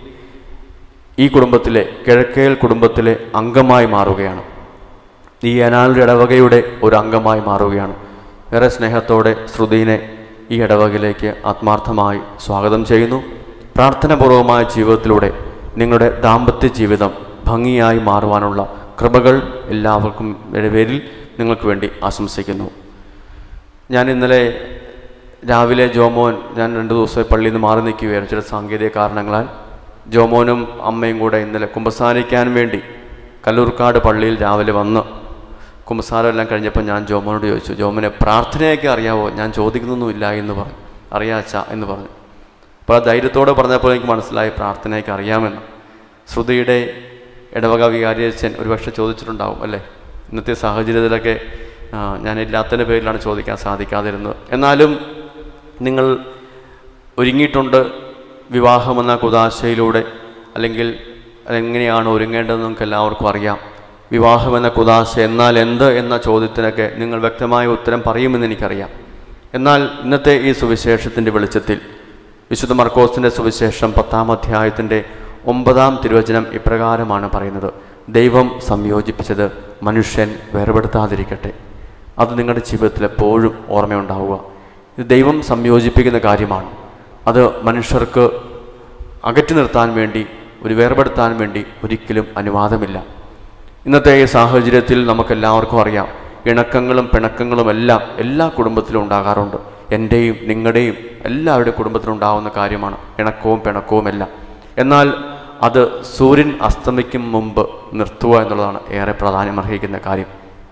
ഈ കുടുംബത്തിലെ കിഴക്കേൽ കുടുംബത്തിലെ അംഗമായി മാറുകയാണ് ഈ അനാളുടെ ഇടവകയുടെ ഒരു അംഗമായി മാറുകയാണ് ഏറെ സ്നേഹത്തോടെ ശ്രുതിനെ ഈ ഇടവകയിലേക്ക് ആത്മാർത്ഥമായി സ്വാഗതം ചെയ്യുന്നു പ്രാർത്ഥനാപൂർവമായ ജീവിതത്തിലൂടെ നിങ്ങളുടെ ദാമ്പത്യ ജീവിതം ഭംഗിയായി മാറുവാനുള്ള കൃപകൾ എല്ലാവർക്കും പേരിൽ നിങ്ങൾക്ക് വേണ്ടി ആശംസിക്കുന്നു ഞാൻ ഇന്നലെ രാവിലെ ജോമോൻ ഞാൻ രണ്ട് ദിവസമായി പള്ളിയിൽ നിന്ന് മാറി നിൽക്കുകയായിരുന്നു ചില സാങ്കേതിക കാരണങ്ങളാൽ ജോമോനും അമ്മയും കൂടെ ഇന്നലെ കുമ്പസാരിക്കാൻ വേണ്ടി കല്ലൂർക്കാട് പള്ളിയിൽ രാവിലെ വന്ന് കുമ്പസാരം എല്ലാം കഴിഞ്ഞപ്പോൾ ഞാൻ ജോമോനോട് ചോദിച്ചു ജോമനെ പ്രാർത്ഥനയൊക്കെ അറിയാവോ ഞാൻ ചോദിക്കുന്നൊന്നുമില്ല എന്ന് പറഞ്ഞു അറിയാച്ച എന്ന് പറഞ്ഞു അപ്പോൾ ആ ധൈര്യത്തോടെ പറഞ്ഞപ്പോൾ എനിക്ക് മനസ്സിലായി പ്രാർത്ഥനയൊക്കെ അറിയാമെന്ന് ശ്രുതിയുടെ ഇടവക വികാരിയച്ഛൻ ഒരുപക്ഷെ ചോദിച്ചിട്ടുണ്ടാവും അല്ലേ ഇന്നത്തെ സാഹചര്യത്തിലൊക്കെ ആ, ഞാനില്ലാത്തതിൻ്റെ പേരിലാണ് ചോദിക്കാൻ സാധിക്കാതിരുന്നത് എന്നാലും നിങ്ങൾ ഒരുങ്ങിയിട്ടുണ്ട് വിവാഹമെന്ന കുദാശയിലൂടെ അല്ലെങ്കിൽ അതെങ്ങനെയാണ് ഒരുങ്ങേണ്ടതെന്ന് നമുക്ക് എല്ലാവർക്കും അറിയാം വിവാഹമെന്ന കുദാശ എന്നാൽ എന്ത് എന്ന ചോദ്യത്തിനൊക്കെ നിങ്ങൾ വ്യക്തമായ ഉത്തരം പറയുമെന്ന് എനിക്കറിയാം എന്നാൽ ഇന്നത്തെ ഈ സുവിശേഷത്തിൻ്റെ വെളിച്ചത്തിൽ വിശുദ്ധ മർക്കോസിൻ്റെ സുവിശേഷം പത്താം അധ്യായത്തിൻ്റെ ഒമ്പതാം തിരുവചനം ഇപ്രകാരമാണ് പറയുന്നത് ദൈവം സംയോജിപ്പിച്ചത് മനുഷ്യൻ വേർപെടുത്താതിരിക്കട്ടെ അത് നിങ്ങളുടെ ജീവിതത്തിൽ എപ്പോഴും ഓർമ്മയുണ്ടാവുക ഇത് ദൈവം സംയോജിപ്പിക്കുന്ന കാര്യമാണ് അത് മനുഷ്യർക്ക് അകറ്റി നിർത്താൻ വേണ്ടി ഒരു വേർപെടുത്താൻ വേണ്ടി ഒരിക്കലും അനുവാദമില്ല ഇന്നത്തെ ഈ സാഹചര്യത്തിൽ നമുക്കെല്ലാവർക്കും അറിയാം ഇണക്കങ്ങളും പിണക്കങ്ങളും എല്ലാം എല്ലാ കുടുംബത്തിലും ഉണ്ടാകാറുണ്ട് എൻ്റെയും നിങ്ങളുടെയും എല്ലാവരുടെയും കുടുംബത്തിലുണ്ടാവുന്ന കാര്യമാണ് ഇണക്കവും പിണക്കവും എല്ലാം എന്നാൽ അത് സൂര്യൻ അസ്തമിക്കും മുമ്പ് നിർത്തുക എന്നുള്ളതാണ് ഏറെ പ്രാധാന്യമർഹിക്കുന്ന കാര്യം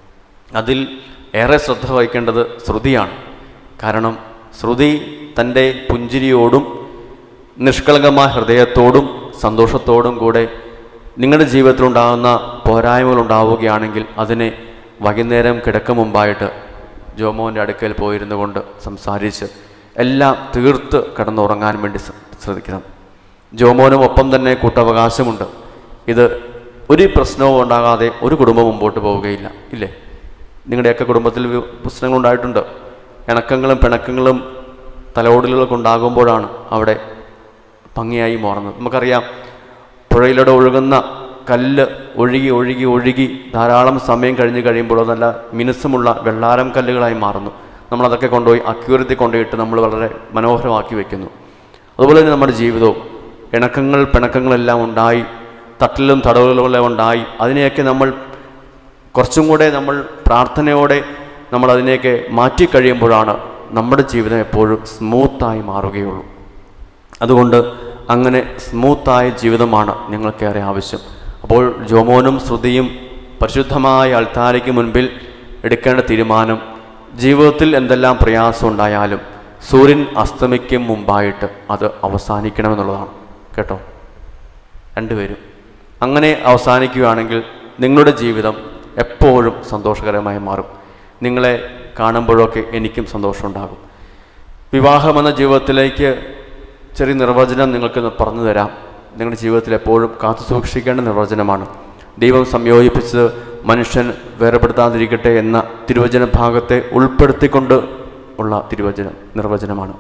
അതിൽ ഏറെ ശ്രദ്ധ വഹിക്കേണ്ടത് ശ്രുതിയാണ് കാരണം ശ്രുതി തൻ്റെ പുഞ്ചിരിയോടും നിഷ്കളങ്കമായ ഹൃദയത്തോടും സന്തോഷത്തോടും കൂടെ നിങ്ങളുടെ ജീവിതത്തിലുണ്ടാകുന്ന പോരായ്മകൾ ഉണ്ടാവുകയാണെങ്കിൽ അതിനെ വൈകുന്നേരം കിടക്ക മുമ്പായിട്ട് ജോമോൻ്റെ അടുക്കൽ പോയിരുന്നു കൊണ്ട് സംസാരിച്ച് എല്ലാം തീർത്ത് കിടന്നുറങ്ങാൻ വേണ്ടി ശ്ര- ശ്രദ്ധിക്കണം ജോമോനും ഒപ്പം തന്നെ കൂട്ടവകാശമുണ്ട് ഇത് ഒരു പ്രശ്നവും ഉണ്ടാകാതെ ഒരു കുടുംബം മുമ്പോട്ട് പോവുകയില്ല ഇല്ലേ നിങ്ങളുടെയൊക്കെ കുടുംബത്തിൽ വി- പ്രശ്നങ്ങൾ ഉണ്ടായിട്ടുണ്ട് ഇണക്കങ്ങളും പിണക്കങ്ങളും തലോടലുകളൊക്കെ ഉണ്ടാകുമ്പോഴാണ് അവിടെ ഭംഗിയായി മാറുന്നത് നമുക്കറിയാം പുഴയിലൂടെ ഒഴുകുന്ന കല്ല് ഒഴുകി ഒഴുകി ഒഴുകി ധാരാളം സമയം കഴിഞ്ഞ് കഴിയുമ്പോൾ അത് നല്ല മിനുസമുള്ള വെള്ളാരം കല്ലുകളായി മാറുന്നു നമ്മളതൊക്കെ കൊണ്ടുപോയി അക്യൂരത്തിൽ കൊണ്ടുപോയിട്ട് നമ്മൾ വളരെ മനോഹരമാക്കി വെക്കുന്നു അതുപോലെ തന്നെ നമ്മുടെ ജീവിതവും ഇണക്കങ്ങൾ പിണക്കങ്ങളെല്ലാം ഉണ്ടായി തട്ടലും തടവുകളും ഉണ്ടായി അതിനെയൊക്കെ നമ്മൾ കുറച്ചും കൂടെ നമ്മൾ പ്രാർത്ഥനയോടെ നമ്മൾ അതിനെയൊക്കെ മാറ്റിക്കഴിയുമ്പോഴാണ് നമ്മുടെ ജീവിതം എപ്പോഴും സ്മൂത്തായി മാറുകയുള്ളൂ അതുകൊണ്ട് അങ്ങനെ സ്മൂത്തായ ജീവിതമാണ് ഞങ്ങൾക്കേറെ ആവശ്യം അപ്പോൾ ജോമോനും ശ്രുതിയും പരിശുദ്ധമായ അൾത്താരയ്ക്ക് മുൻപിൽ എടുക്കേണ്ട തീരുമാനം ജീവിതത്തിൽ എന്തെല്ലാം പ്രയാസം ഉണ്ടായാലും സൂര്യൻ അസ്തമിക്കും മുമ്പായിട്ട് അത് അവസാനിക്കണമെന്നുള്ളതാണ് കേട്ടോ രണ്ടുപേരും അങ്ങനെ അവസാനിക്കുകയാണെങ്കിൽ നിങ്ങളുടെ ജീവിതം എപ്പോഴും സന്തോഷകരമായി മാറും നിങ്ങളെ കാണുമ്പോഴൊക്കെ എനിക്കും സന്തോഷമുണ്ടാകും വിവാഹമെന്ന ജീവിതത്തിലേക്ക് ചെറിയ നിർവചനം നിങ്ങൾക്ക് ഇന്ന് പറഞ്ഞു തരാം നിങ്ങളുടെ ജീവിതത്തിൽ എപ്പോഴും കാത്തു സൂക്ഷിക്കേണ്ട നിർവചനമാണ് ദൈവം സംയോജിപ്പിച്ചത് മനുഷ്യൻ വേർപെടുത്താതിരിക്കട്ടെ എന്ന തിരുവചന ഭാഗത്തെ ഉൾപ്പെടുത്തിക്കൊണ്ട് ഉള്ള തിരുവചനം നിർവചനമാണ്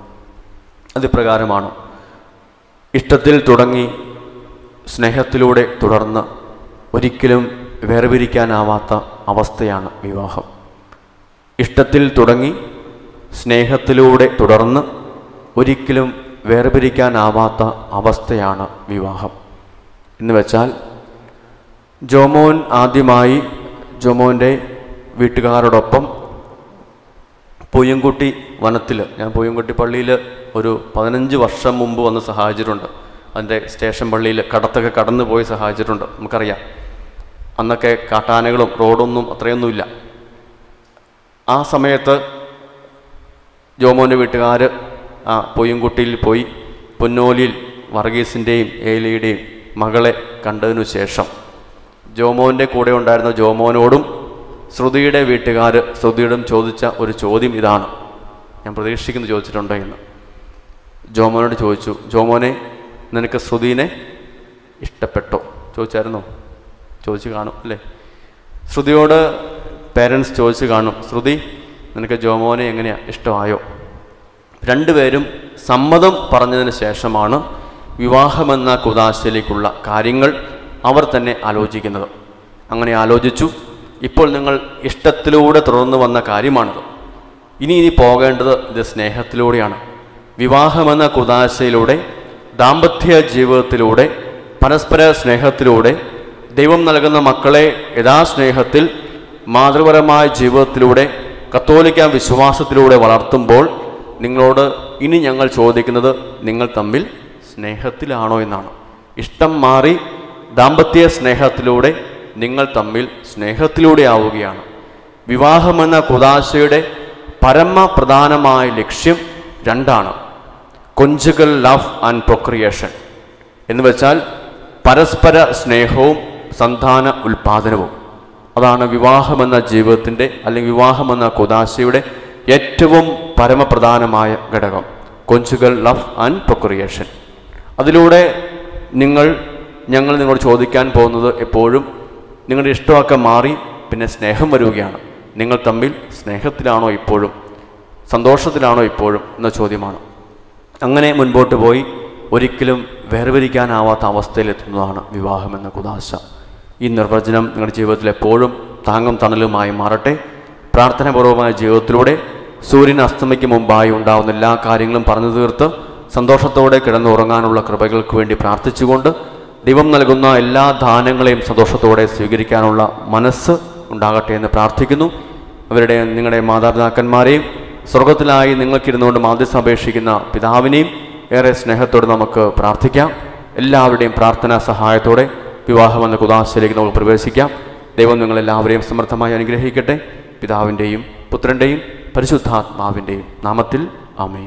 അത് ഇപ്രകാരമാണ് ഇഷ്ടത്തിൽ തുടങ്ങി സ്നേഹത്തിലൂടെ തുടർന്ന് ഒരിക്കലും വേർപിരിക്കാനാവാത്ത അവസ്ഥയാണ് വിവാഹം ഇഷ്ടത്തിൽ തുടങ്ങി സ്നേഹത്തിലൂടെ തുടർന്ന് ഒരിക്കലും വേർപിരിക്കാനാവാത്ത അവസ്ഥയാണ് വിവാഹം എന്ന് വെച്ചാൽ ജോമോൻ ആദ്യമായി ജോമോൻ്റെ വീട്ടുകാരോടൊപ്പം പൂയംകുട്ടി വനത്തിൽ ഞാൻ പൂയംകുട്ടി പള്ളിയിൽ ഒരു പതിനഞ്ച് വർഷം മുമ്പ് വന്ന് സഹായിച്ചിട്ടുണ്ട് അതിൻ്റെ സ്റ്റേഷൻ പള്ളിയിൽ കടത്തൊക്കെ കടന്നു പോയി സഹായിച്ചിട്ടുണ്ട് നമുക്കറിയാം അന്നൊക്കെ കാട്ടാനകളും റോഡൊന്നും അത്രയൊന്നുമില്ല ആ സമയത്ത് ജോമോൻ്റെ വീട്ടുകാർ ആ പൊയ്യൻകുട്ടിയിൽ പോയി പൊന്നോലിയിൽ വർഗീസിൻ്റെയും ഏലിയുടെയും മകളെ കണ്ടതിനു ശേഷം ജോമോൻ്റെ കൂടെ ഉണ്ടായിരുന്ന ജോമോനോടും ശ്രുതിയുടെ വീട്ടുകാർ ശ്രുതിയോടും ചോദിച്ച ഒരു ചോദ്യം ഇതാണ് ഞാൻ പ്രതീക്ഷിക്കുന്നു ചോദിച്ചിട്ടുണ്ടോ എന്ന് ജോമോനോട് ചോദിച്ചു ജോമോനെ നിനക്ക് ശ്രുതിനെ ഇഷ്ടപ്പെട്ടോ ചോദിച്ചായിരുന്നോ ചോദിച്ചു കാണും അല്ലേ ശ്രുതിയോട് പേരൻസ് ചോദിച്ചു കാണും ശ്രുതി നിനക്ക് ജോമോനെ എങ്ങനെയാ ഇഷ്ടമായോ രണ്ടുപേരും സമ്മതം പറഞ്ഞതിന് ശേഷമാണ് വിവാഹമെന്ന കുതാശയിലേക്കുള്ള കാര്യങ്ങൾ അവർ തന്നെ ആലോചിക്കുന്നത് അങ്ങനെ ആലോചിച്ചു ഇപ്പോൾ നിങ്ങൾ ഇഷ്ടത്തിലൂടെ തുടർന്നു വന്ന കാര്യമാണിത് ഇനി ഇനി പോകേണ്ടത് ഇത് സ്നേഹത്തിലൂടെയാണ് വിവാഹമെന്ന കുതാശയിലൂടെ ദാമ്പത്യ ജീവിതത്തിലൂടെ പരസ്പര സ്നേഹത്തിലൂടെ ദൈവം നൽകുന്ന മക്കളെ യഥാസ്നേഹത്തിൽ മാതൃപരമായ ജീവിതത്തിലൂടെ കത്തോലിക്ക വിശ്വാസത്തിലൂടെ വളർത്തുമ്പോൾ നിങ്ങളോട് ഇനി ഞങ്ങൾ ചോദിക്കുന്നത് നിങ്ങൾ തമ്മിൽ സ്നേഹത്തിലാണോ എന്നാണ് ഇഷ്ടം മാറി ദാമ്പത്യ സ്നേഹത്തിലൂടെ നിങ്ങൾ തമ്മിൽ സ്നേഹത്തിലൂടെ ആവുകയാണ് വിവാഹമെന്ന കുതാശയുടെ പരമപ്രധാനമായ ലക്ഷ്യം രണ്ടാണ് കൊഞ്ചുകൾ ലവ് ആൻഡ് പ്രൊക്രിയേഷൻ എന്ന് വെച്ചാൽ പരസ്പര സ്നേഹവും സന്താന ഉൽപാദനവും അതാണ് വിവാഹമെന്ന ജീവിതത്തിൻ്റെ അല്ലെങ്കിൽ വിവാഹമെന്ന കുതാശയുടെ ഏറ്റവും പരമപ്രധാനമായ ഘടകം കൊഞ്ചുകൾ ലവ് ആൻഡ് പ്രൊക്രിയേഷൻ അതിലൂടെ നിങ്ങൾ ഞങ്ങൾ നിങ്ങളോട് ചോദിക്കാൻ പോകുന്നത് എപ്പോഴും നിങ്ങളുടെ ഇഷ്ടമൊക്കെ മാറി പിന്നെ സ്നേഹം വരികയാണ് നിങ്ങൾ തമ്മിൽ സ്നേഹത്തിലാണോ ഇപ്പോഴും സന്തോഷത്തിലാണോ ഇപ്പോഴും എന്ന ചോദ്യമാണ് അങ്ങനെ മുൻപോട്ട് പോയി ഒരിക്കലും വേർതിരിക്കാനാവാത്ത അവസ്ഥയിലെത്തുന്നതാണ് വിവാഹമെന്ന കുതാശ ഈ നിർവചനം നിങ്ങളുടെ ജീവിതത്തിൽ എപ്പോഴും താങ്ങും തണലുമായി മാറട്ടെ പ്രാർത്ഥനാപൂർവമായ ജീവിതത്തിലൂടെ സൂര്യൻ അസ്തമയ്ക്ക് മുമ്പായി ഉണ്ടാവുന്ന എല്ലാ കാര്യങ്ങളും പറഞ്ഞു തീർത്ത് സന്തോഷത്തോടെ കിടന്നുറങ്ങാനുള്ള കൃപകൾക്ക് വേണ്ടി പ്രാർത്ഥിച്ചുകൊണ്ട് ദൈവം നൽകുന്ന എല്ലാ ദാനങ്ങളെയും സന്തോഷത്തോടെ സ്വീകരിക്കാനുള്ള മനസ്സ് ഉണ്ടാകട്ടെ എന്ന് പ്രാർത്ഥിക്കുന്നു അവരുടെ നിങ്ങളുടെ മാതാപിതാക്കന്മാരെയും സ്വർഗത്തിലായി നിങ്ങൾക്കിരുന്നുകൊണ്ട് മാധ്യസ്ഥ അപേക്ഷിക്കുന്ന പിതാവിനെയും ഏറെ സ്നേഹത്തോടെ നമുക്ക് പ്രാർത്ഥിക്കാം എല്ലാവരുടെയും പ്രാർത്ഥനാ സഹായത്തോടെ വിവാഹം എന്ന കുതാശയിലേക്ക് നമുക്ക് പ്രവേശിക്കാം ദൈവം നിങ്ങളെല്ലാവരെയും സമർത്ഥമായി അനുഗ്രഹിക്കട്ടെ പിതാവിൻ്റെയും പുത്രൻ്റെയും പരിശുദ്ധാത്മാവിൻ്റെയും നാമത്തിൽ ആമേൻ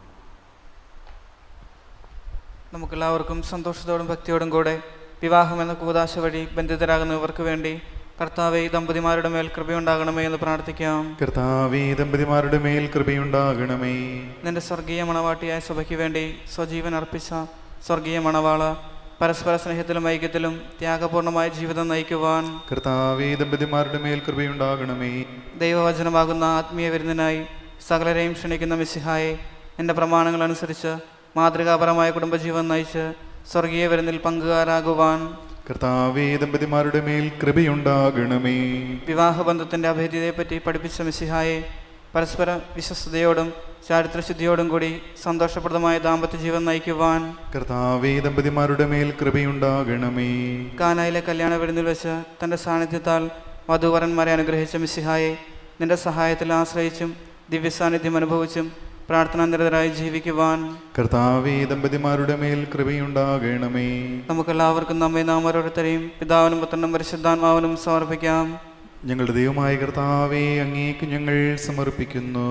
നമുക്കെല്ലാവർക്കും സന്തോഷത്തോടും ഭക്തിയോടും കൂടെ വിവാഹം എന്ന കൂതാശ വഴി ബന്ധിതരാകുന്നവർക്ക് വേണ്ടി കർത്താവെ ഈ ദമ്പതിമാരുടെ മേൽ കൃപയുണ്ടാകണമേ എന്ന് പ്രാർത്ഥിക്കാം കർത്താവേ ദമ്പതിമാരുടെ മേൽ കൃപയുണ്ടാകണമേ നിന്റെ സ്വർഗീയ മണവാട്ടിയായ സഭയ്ക്ക് വേണ്ടി സ്വജീവൻ അർപ്പിച്ച സ്വർഗീയ മണവാള പരസ്പര സ്നേഹത്തിലും ഐക്യത്തിലും ത്യാഗപൂർണമായ ജീവിതം നയിക്കുവാൻ കർത്താവേ ദമ്പതിമാരുടെ മേൽ കൃപയുണ്ടാകണമേ ദൈവവചനമാകുന്ന ആത്മീയ വിരുന്നിനായി സകലരെയും ക്ഷണിക്കുന്ന മിസ്സിഹായെ എൻ്റെ പ്രമാണങ്ങൾ അനുസരിച്ച് മാതൃകാപരമായ കുടുംബജീവൻ നയിച്ച് സ്വർഗീയ വിരുന്നിൽ പങ്കുകാരാകുവാൻ കർത്താവേ ദമ്പതിമാരുടെ മേൽ കൃപയുണ്ടാകണമേ വിവാഹബന്ധത്തിൻ്റെ അഭേദ്യതയെപ്പറ്റി പഠിപ്പിച്ച മിസ്സിഹായെ പരസ്പര വിശ്വസ്തയോടും ചാരിത്രശുദ്ധിയോടും കൂടി സന്തോഷപ്രദമായ ദാമ്പത്യ ജീവൻ നയിക്കുവാൻ കർത്താവേ ദമ്പതിമാരുടെ മേൽ കൃപയുണ്ടാകണമേ കാനായിലെ കല്യാണ വിരുന്നിൽ വെച്ച് തൻ്റെ സാന്നിധ്യത്താൽ വധുവരന്മാരെ അനുഗ്രഹിച്ച മിസ്സിഹായെ നിന്റെ സഹായത്തിൽ ആശ്രയിച്ചും ദിവ്യസാന്നിധ്യം അനുഭവിച്ചും പ്രാർത്ഥനാനിരതരായി ജീവിക്കുവാൻ കർത്താവേ ദമ്പതിമാരുടെ മേൽ കൃപയുണ്ടാകണമേ നമുക്കെല്ലാവർക്കും നമ്മെ നാം ഓരോരുത്തരെയും പിതാവിനും പുത്രനും പരിശുദ്ധാത്മാവിനും സമർപ്പിക്കാം ഞങ്ങളുടെ ദൈവമായ കർത്താവേ അങ്ങേക്ക് ഞങ്ങൾ സമർപ്പിക്കുന്നു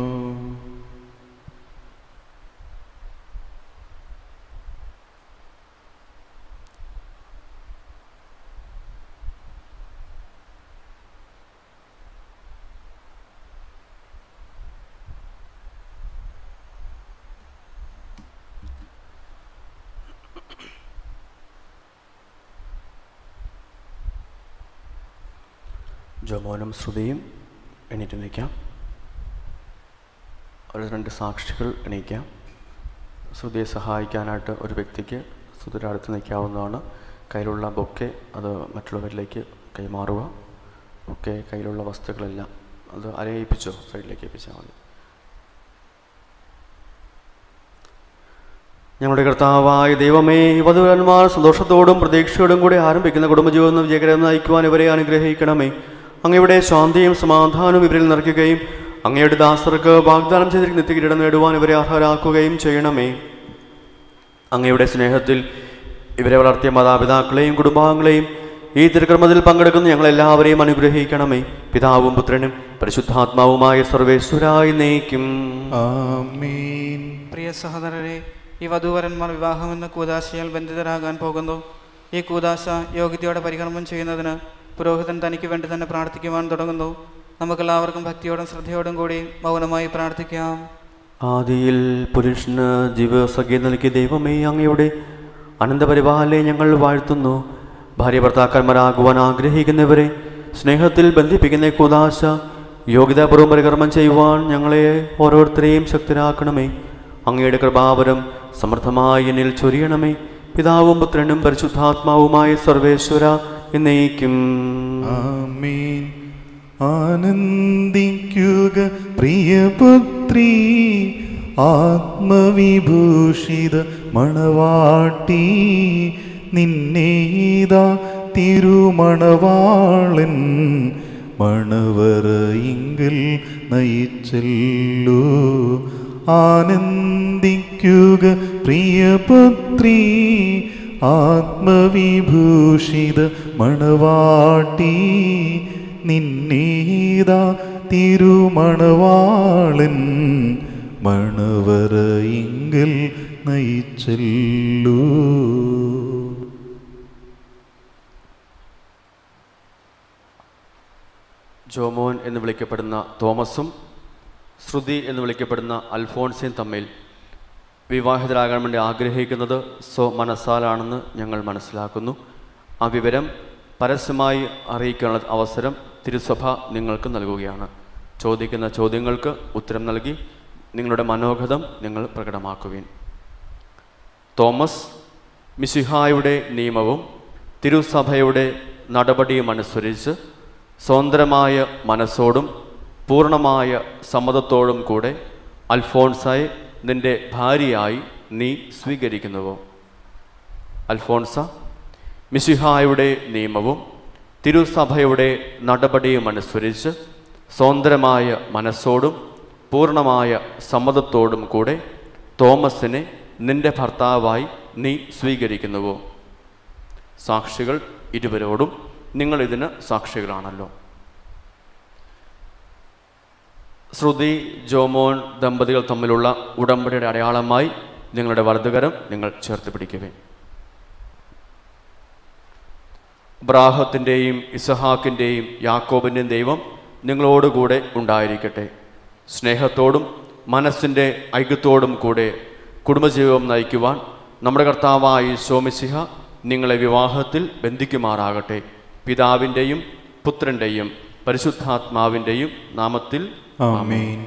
ജോമോനും ശ്രുതിയും എണീറ്റ് നിൽക്കാം ഒരു രണ്ട് സാക്ഷികൾ എണീക്കാം ശ്രുതിയെ സഹായിക്കാനായിട്ട് ഒരു വ്യക്തിക്ക് ശ്രുതിയുടെ അടുത്ത് നിൽക്കാവുന്നതാണ് കയ്യിലുള്ള ബൊക്കെ അത് മറ്റുള്ളവരിലേക്ക് കൈമാറുക ബൊക്കെ കയ്യിലുള്ള വസ്തുക്കളെല്ലാം അത് അരയിപ്പിച്ചോ സൈഡിലേക്ക് ഏൽപ്പിച്ചാൽ മതി ഞങ്ങളുടെ കർത്താവായ ദൈവമേ വധുവരന്മാർ സന്തോഷത്തോടും പ്രതീക്ഷയോടും കൂടി ആരംഭിക്കുന്ന കുടുംബജീവിതം വിജയകരം നയിക്കുവാൻ ഇവരെ അനുഗ്രഹിക്കണമേ അങ്ങയുടെ ശാന്തിയും സമാധാനവും ഇവരിൽ നിറയ്ക്കുകയും അങ്ങയുടെ ദാസർക്ക് വാഗ്ദാനം ചെയ്തിരിക്കുന്ന നിത്യകിരീടം നേടുവാൻ ഇവരെ അർഹരാക്കുകയും ചെയ്യണമേ അങ്ങയുടെ സ്നേഹത്തിൽ ഇവരെ വളർത്തിയ മാതാപിതാക്കളെയും കുടുംബാംഗങ്ങളെയും ഈ തിരുക്രമത്തിൽ പങ്കെടുക്കുന്ന ഞങ്ങളെല്ലാവരെയും അനുഗ്രഹിക്കണമേ പിതാവും പുത്രനും പരിശുദ്ധാത്മാവുമായ സർവേശ്വരായി നയിക്കും ആമീൻ പ്രിയ സഹോദരരെ ഈ വധൂവരന്മാർ വിവാഹം എന്ന കൂതാശയാൽ ബന്ധിതരാകാൻ പോകുന്നു ഈ കൂതാശ യോഗ്യതയോടെ പരികർമ്മം ചെയ്യുന്നതിന് പുരോഹിതൻ തനിക്ക് വേണ്ടി തന്നെ പ്രാർത്ഥിക്കുവാൻ തുടങ്ങുന്നു നമുക്കെല്ലാവർക്കും ഭക്തിയോടും ശ്രദ്ധയോടും കൂടി മൗനമായി പ്രാർത്ഥിക്കാം ആദിയിൽ പുരുഷന് ജീവസഖ്യ നൽകിയ ദൈവമേ അങ്ങയുടെ അനന്തപരിപാലനെ ഞങ്ങൾ വാഴ്ത്തുന്നു ഭാര്യ ഭർത്താക്കന്മാരാകുവാൻ ആഗ്രഹിക്കുന്നവരെ സ്നേഹത്തിൽ ബന്ധിപ്പിക്കുന്ന ഈ കൂതാശ യോഗ്യതാപൂർവ്വം പരികർമ്മം ചെയ്യുവാൻ ഞങ്ങളെ ഓരോരുത്തരെയും ശക്തരാക്കണമേ അങ്ങയുടെ കൃപാവരം സമൃദ്ധമായി എന്നിൽ ചൊരിയണമേ പിതാവും പുത്രനും പരിശുദ്ധാത്മാവുമായ സർവേശ്വര എന്നേക്കും ആമീൻ ആനന്ദിക്കുക പ്രിയപുത്രി ആത്മവിഭൂഷിത മണവാട്ടി നിന്നേതാ തിരുമണവാളൻ മണവറയിങ്കിൽ നയിച്ചല്ലോ ആനന്ദിക്കുക പ്രിയപുത്രി ആത്മവിഭൂഷിത മണവാട്ടി നിന്നേതാ തിരുമണവാളൻ മണവറയിങ്കൽ നയിച്ചല്ലോ ജോമോൻ എന്ന് വിളിക്കപ്പെടുന്ന തോമസും ശ്രുതി എന്ന് വിളിക്കപ്പെടുന്ന അൽഫോൺസയും തമ്മിൽ വിവാഹിതരാകാൻ വേണ്ടി ആഗ്രഹിക്കുന്നത് സ്വ മനസ്സാലാണെന്ന് ഞങ്ങൾ മനസ്സിലാക്കുന്നു ആ വിവരം പരസ്യമായി അറിയിക്കാനുള്ള അവസരം തിരുസഭ നിങ്ങൾക്ക് നൽകുകയാണ് ചോദിക്കുന്ന ചോദ്യങ്ങൾക്ക് ഉത്തരം നൽകി നിങ്ങളുടെ മനോഗതം നിങ്ങൾ പ്രകടമാക്കുവിൻ തോമസ് മിശിഹായുടെ നിയമവും തിരുസഭയുടെ നടപടിയും അനുസരിച്ച് സ്വതന്ത്രമായ മനസ്സോടും പൂർണ്ണമായ സമ്മതത്തോടും കൂടെ അൽഫോൺസായി നിന്റെ ഭാര്യയായി നീ സ്വീകരിക്കുന്നുവോ അൽഫോൺസ മിശിഹായുടെ നിയമവും തിരുസഭയുടെ നടപടിയും അനുസരിച്ച് സ്വതന്ത്രമായ മനസ്സോടും പൂർണ്ണമായ സമ്മതത്തോടും കൂടെ തോമസിനെ നിന്റെ ഭർത്താവായി നീ സ്വീകരിക്കുന്നുവോ സാക്ഷികൾ ഇരുവരോടും നിങ്ങൾ ഇതിന് സാക്ഷികളാണല്ലോ ശ്രുതി ജോമോൻ ദമ്പതികൾ തമ്മിലുള്ള ഉടമ്പടിയുടെ അടയാളമായി നിങ്ങളുടെ വലതുകരം നിങ്ങൾ ചേർത്ത് പിടിക്കുവേ ബ്രാഹത്തിൻ്റെയും ഇസഹാക്കിൻ്റെയും യാക്കോബിൻ്റെയും ദൈവം നിങ്ങളോടുകൂടെ ഉണ്ടായിരിക്കട്ടെ സ്നേഹത്തോടും മനസ്സിൻ്റെ ഐക്യത്തോടും കൂടെ കുടുംബജീവിതം നയിക്കുവാൻ നമ്മുടെ കർത്താവായ സോമിസിഹ നിങ്ങളെ വിവാഹത്തിൽ ബന്ധിക്കുമാറാകട്ടെ പിതാവിൻ്റെയും പുത്രൻ്റെയും പരിശുദ്ധാത്മാവിൻ്റെയും നാമത്തിൽ ആമേൻ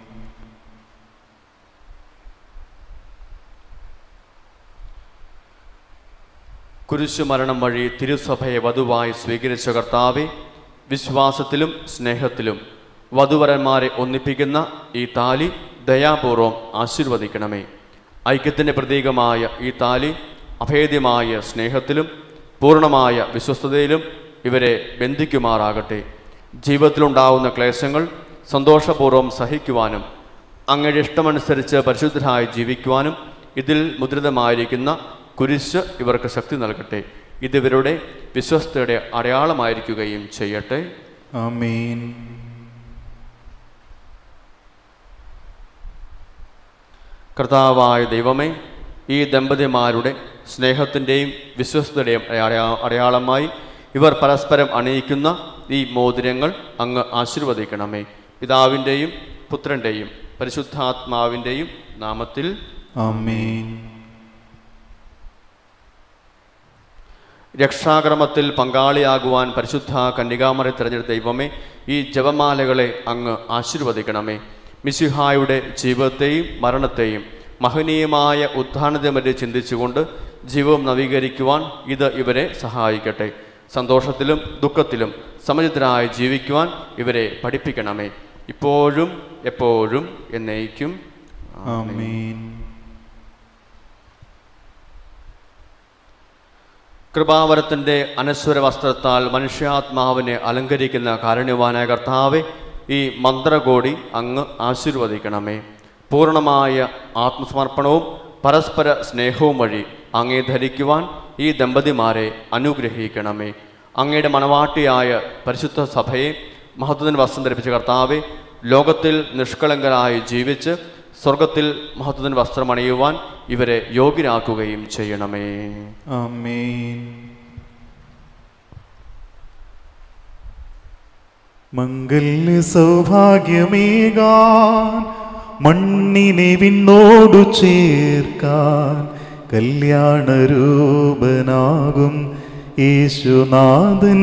കുരിശുമരണം വഴി തിരുസഭയെ വധുവായി സ്വീകരിച്ച കർത്താവെ വിശ്വാസത്തിലും സ്നേഹത്തിലും വധുവരന്മാരെ ഒന്നിപ്പിക്കുന്ന ഈ താലി ദയാപൂർവം ആശീർവദിക്കണമേ ഐക്യത്തിൻ്റെ പ്രതീകമായ ഈ താലി അഭേദ്യമായ സ്നേഹത്തിലും പൂർണ്ണമായ വിശ്വസ്തതയിലും ഇവരെ ബന്ധിക്കുമാറാകട്ടെ ജീവിതത്തിലുണ്ടാവുന്ന ക്ലേശങ്ങൾ സന്തോഷപൂർവ്വം സഹിക്കുവാനും അങ്ങയുടെ ഇഷ്ടമനുസരിച്ച് പരിശുദ്ധരായി ജീവിക്കുവാനും ഇതിൽ മുദ്രിതമായിരിക്കുന്ന കുരിശ് ഇവർക്ക് ശക്തി നൽകട്ടെ ഇത് ഇവരുടെ വിശ്വസ്തയുടെ അടയാളമായിരിക്കുകയും ചെയ്യട്ടെ ആമേൻ കർത്താവായ ദൈവമേ ഈ ദമ്പതിമാരുടെ സ്നേഹത്തിൻ്റെയും വിശ്വസ്തയുടെയും അടയാ- അടയാളമായി ഇവർ പരസ്പരം അണിയിക്കുന്ന ഈ മോതിരങ്ങൾ അങ്ങ് ആശീർവദിക്കണമേ പിതാവിൻ്റെയും പുത്രൻ്റെയും പരിശുദ്ധാത്മാവിൻ്റെയും നാമത്തിൽ ആമേൻ രക്ഷാക്രമത്തിൽ പങ്കാളിയാകുവാൻ പരിശുദ്ധ കന്യകാമറെ തിരഞ്ഞെടുത്ത ദൈവമേ ഈ ജപമാലകളെ അങ്ങ് ആശീർവദിക്കണമേ മിശിഹായുടെ ജീവിതത്തെയും മരണത്തെയും മഹനീയമായ ഉത്ഥാനത്തെയും പറ്റി ചിന്തിച്ചുകൊണ്ട് ജീവിതം നവീകരിക്കുവാൻ ഇത് ഇവരെ സഹായിക്കട്ടെ സന്തോഷത്തിലും ദുഃഖത്തിലും സമചിതരായി ജീവിക്കുവാൻ ഇവരെ പഠിപ്പിക്കണമേ ഇപ്പോഴും എപ്പോഴും എന്നേക്കും ആമേൻ കൃപാവരത്തിൻ്റെ അനശ്വര വസ്ത്രത്താൽ മനുഷ്യാത്മാവിനെ അലങ്കരിക്കുന്ന കാരുണ്യവാനായ കർത്താവെ ഈ മന്ത്രകോടി അങ്ങ് ആശീർവദിക്കണമേ പൂർണ്ണമായ ആത്മസമർപ്പണവും പരസ്പര സ്നേഹവും വഴി അങ്ങേ ധരിക്കുവാൻ ഈ ദമ്പതിമാരെ അനുഗ്രഹിക്കണമേ അങ്ങയുടെ മണവാട്ടിയായ പരിശുദ്ധ സഭയെ മഹത്വത്തിന് വസ്ത്രം ധരിപ്പിച്ച കർത്താവെ ലോകത്തിൽ നിഷ്കളങ്കരായി ജീവിച്ച് സ്വർഗത്തിൽ മഹത്വത്തിന് വസ്ത്രം അണിയുവാൻ ഇവരെ യോഗ്യരാക്കുകയും ചെയ്യണമേ ആമേൻ മംഗല്യ സൗഭാഗ്യമേകാൻ മണ്ണിനെ വിണ്ണോടു ചേർക്കാൻ കല്യാണരൂപനാകും യേശുനാഥൻ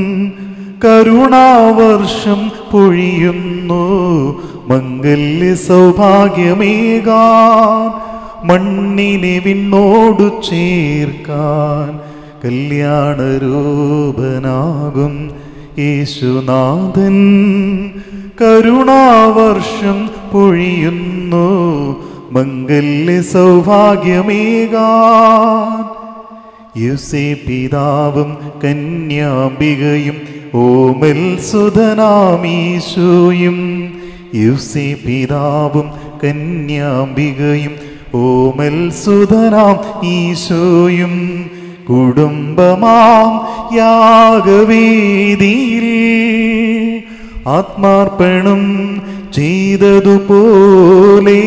കരുണാവർഷം പൊഴിയുന്നു മംഗല്യ സൗഭാഗ്യമേകാൻ മണ്ണിനെ വിണ്ണോടു ചേർക്കാൻ കല്യാണരൂപനാകും യേശുനാഥൻ കരുണാവർഷം പൊഴിയുന്നു മംഗല്യ സൗഭാഗ്യമേകാൻ യുസേ പിതാവും കന്യാംബികയും ഓമൽ സുധനാമീശോയും യുസേ പിതാവും കന്യാംബികയും ഓമൽ സുധനാം ഈശോയും കുടുംബമാം യാഗവേദിയിൽ ആത്മാർപ്പണം ചെയ്തതുപോലെ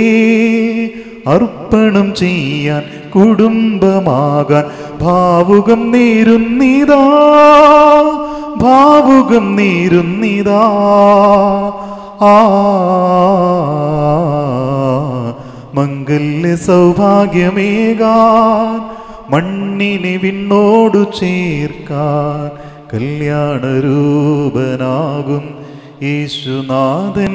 അർപ്പണം ചെയ്യാൻ കുടുംബമാകാൻ ഭാവുകം നേരുന്നിതാ ഭാവുകം നേരുന്നിതാ ആ മംഗല്യ സൗഭാഗ്യമേകാൻ മണ്ണിനെ വിണ്ണോടു ചേർക്കാൻ കല്യാണരൂപനാകും യേശുനാഥൻ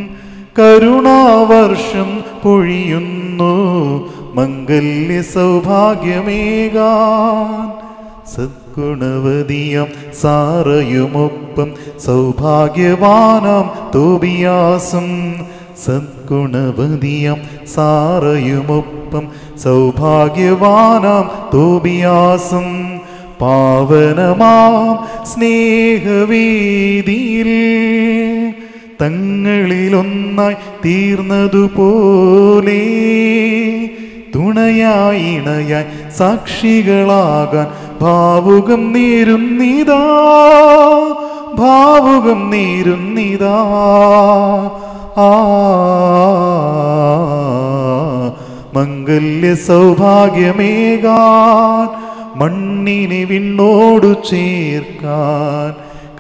കരുണാവർഷം പൊഴിയുന്നു മംഗല്യ സൗഭാഗ്യമേകാൻ സദ്ഗുണവതിയം സാറയുമൊപ്പം സൗഭാഗ്യവാനാം തോബിയാസും സദ്ഗുണവതിയം സാറയുമൊപ്പം സൗഭാഗ്യവാനാം തോബിയാസും പാവനമാം സ്നേഹവേദിയിൽ തങ്ങളിലൊന്നായി തീർന്നതുപോലെ തുണയായി ഇണയായി സാക്ഷികളാകാൻ ഭാവുകം നേരുന്നിതാ ഭാവുകം നേരുന്നിതാ ആ മംഗല്യ സൗഭാഗ്യമേകാൻ മണ്ണിനെ വിണ്ണോടു ചേർക്കാൻ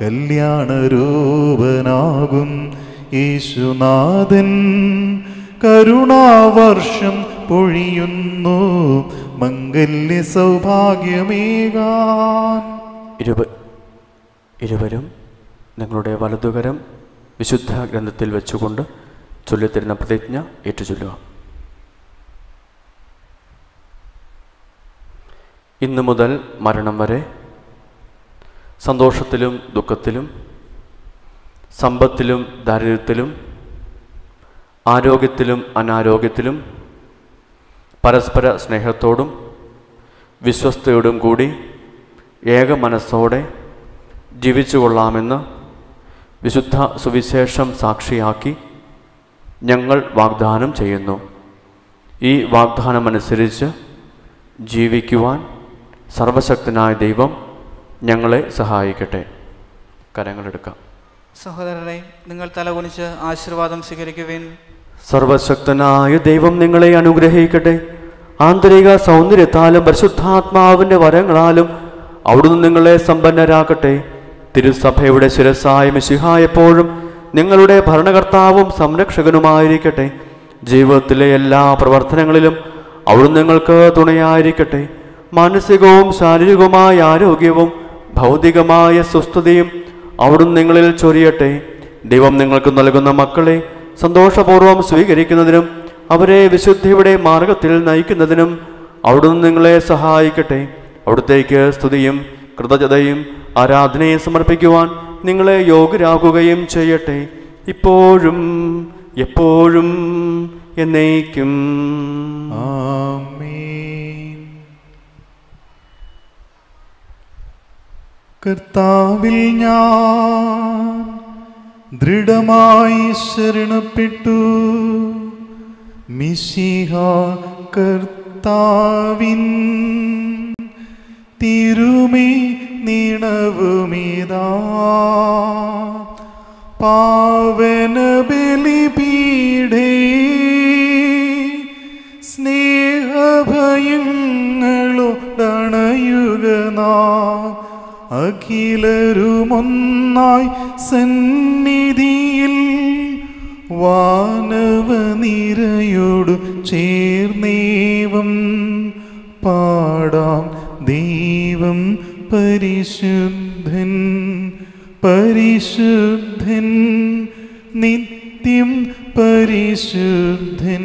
കല്യാണരൂപനാകും യേശുനാഥൻ കരുണാവർഷം പൊഴിയുന്നു മംഗല്യ സൗഭാഗ്യമേകാൻ ഇരുവ ഇരുവരും നിങ്ങളുടെ വലതുകരം വിശുദ്ധ ഗ്രന്ഥത്തിൽ വെച്ചുകൊണ്ട് ചൊല്ലിത്തരുന്ന പ്രതിജ്ഞ ഏറ്റുചൊല്ലുക ഇന്നു മുതൽ മരണം വരെ സന്തോഷത്തിലും ദുഃഖത്തിലും സമ്പത്തിലും ദാരിദ്ര്യത്തിലും ആരോഗ്യത്തിലും അനാരോഗ്യത്തിലും പരസ്പര സ്നേഹത്തോടും വിശ്വസ്തയോടും കൂടി ഏക മനസ്സോടെ ജീവിച്ചു കൊള്ളാമെന്ന് വിശുദ്ധ സുവിശേഷം സാക്ഷിയാക്കി ഞങ്ങൾ വാഗ്ദാനം ചെയ്യുന്നു ഈ വാഗ്ദാനമനുസരിച്ച് ജീവിക്കുവാൻ സർവശക്തനായ ദൈവം ഞങ്ങളെ സഹായിക്കട്ടെ കരങ്ങളെടുക്കാം സഹോദരരെ നിങ്ങൾ തലകുനിച്ച് ആശീർവാദം സ്വീകരിക്കുവിൻ സർവശക്തനായ ദൈവം നിങ്ങളെ അനുഗ്രഹിക്കട്ടെ ആന്തരിക സൗന്ദര്യത്താലും പരിശുദ്ധാത്മാവിൻ്റെ വരങ്ങളാലും അവിടുന്ന് നിങ്ങളെ സമ്പന്നരാക്കട്ടെ തിരുസഭയുടെ ശിരസായ മിശിഹ എപ്പോഴും നിങ്ങളുടെ ഭരണകർത്താവും സംരക്ഷകനുമായിരിക്കട്ടെ ജീവിതത്തിലെ എല്ലാ പ്രവർത്തനങ്ങളിലും അവിടുന്ന് നിങ്ങൾക്ക് തുണയായിരിക്കട്ടെ മാനസികവും ശാരീരികവുമായ ആരോഗ്യവും ഭൗതികമായ സുസ്ഥിതിയും അവിടുന്ന് നിങ്ങളിൽ ചൊരിയട്ടെ ദൈവം നിങ്ങൾക്ക് നൽകുന്ന മക്കളെ സന്തോഷപൂർവ്വം സ്വീകരിക്കുന്നതിനും അവരെ വിശുദ്ധിയുടെ മാർഗത്തിൽ നയിക്കുന്നതിനും അവിടുന്ന് നിങ്ങളെ സഹായിക്കട്ടെ അവിടുത്തേക്ക് സ്തുതിയും കൃതജ്ഞതയും ആരാധനയും സമർപ്പിക്കുവാൻ നിങ്ങളെ യോഗ്യരാകുകയും ചെയ്യട്ടെ ഇപ്പോഴും എപ്പോഴും എന്നേക്കും ആമേൻ കർത്താവിൽ ഞാൻ ദൃഢമായി ശരണപ്പെട്ടു മിശിഹ കർത്താവിൻ തിരുമേ നീണവുമിതാ പാവന ബലിപീഠേ സ്നേഹഭയങ്ങളുടണയുക നാം അഖിലരുമൊന്നായി സന്നിധിയിൽ വാനവനിരയോടു ചേർന്നേവം പാടാം ദൈവം പരിശുദ്ധൻ പരിശുദ്ധൻ നിത്യം പരിശുദ്ധൻ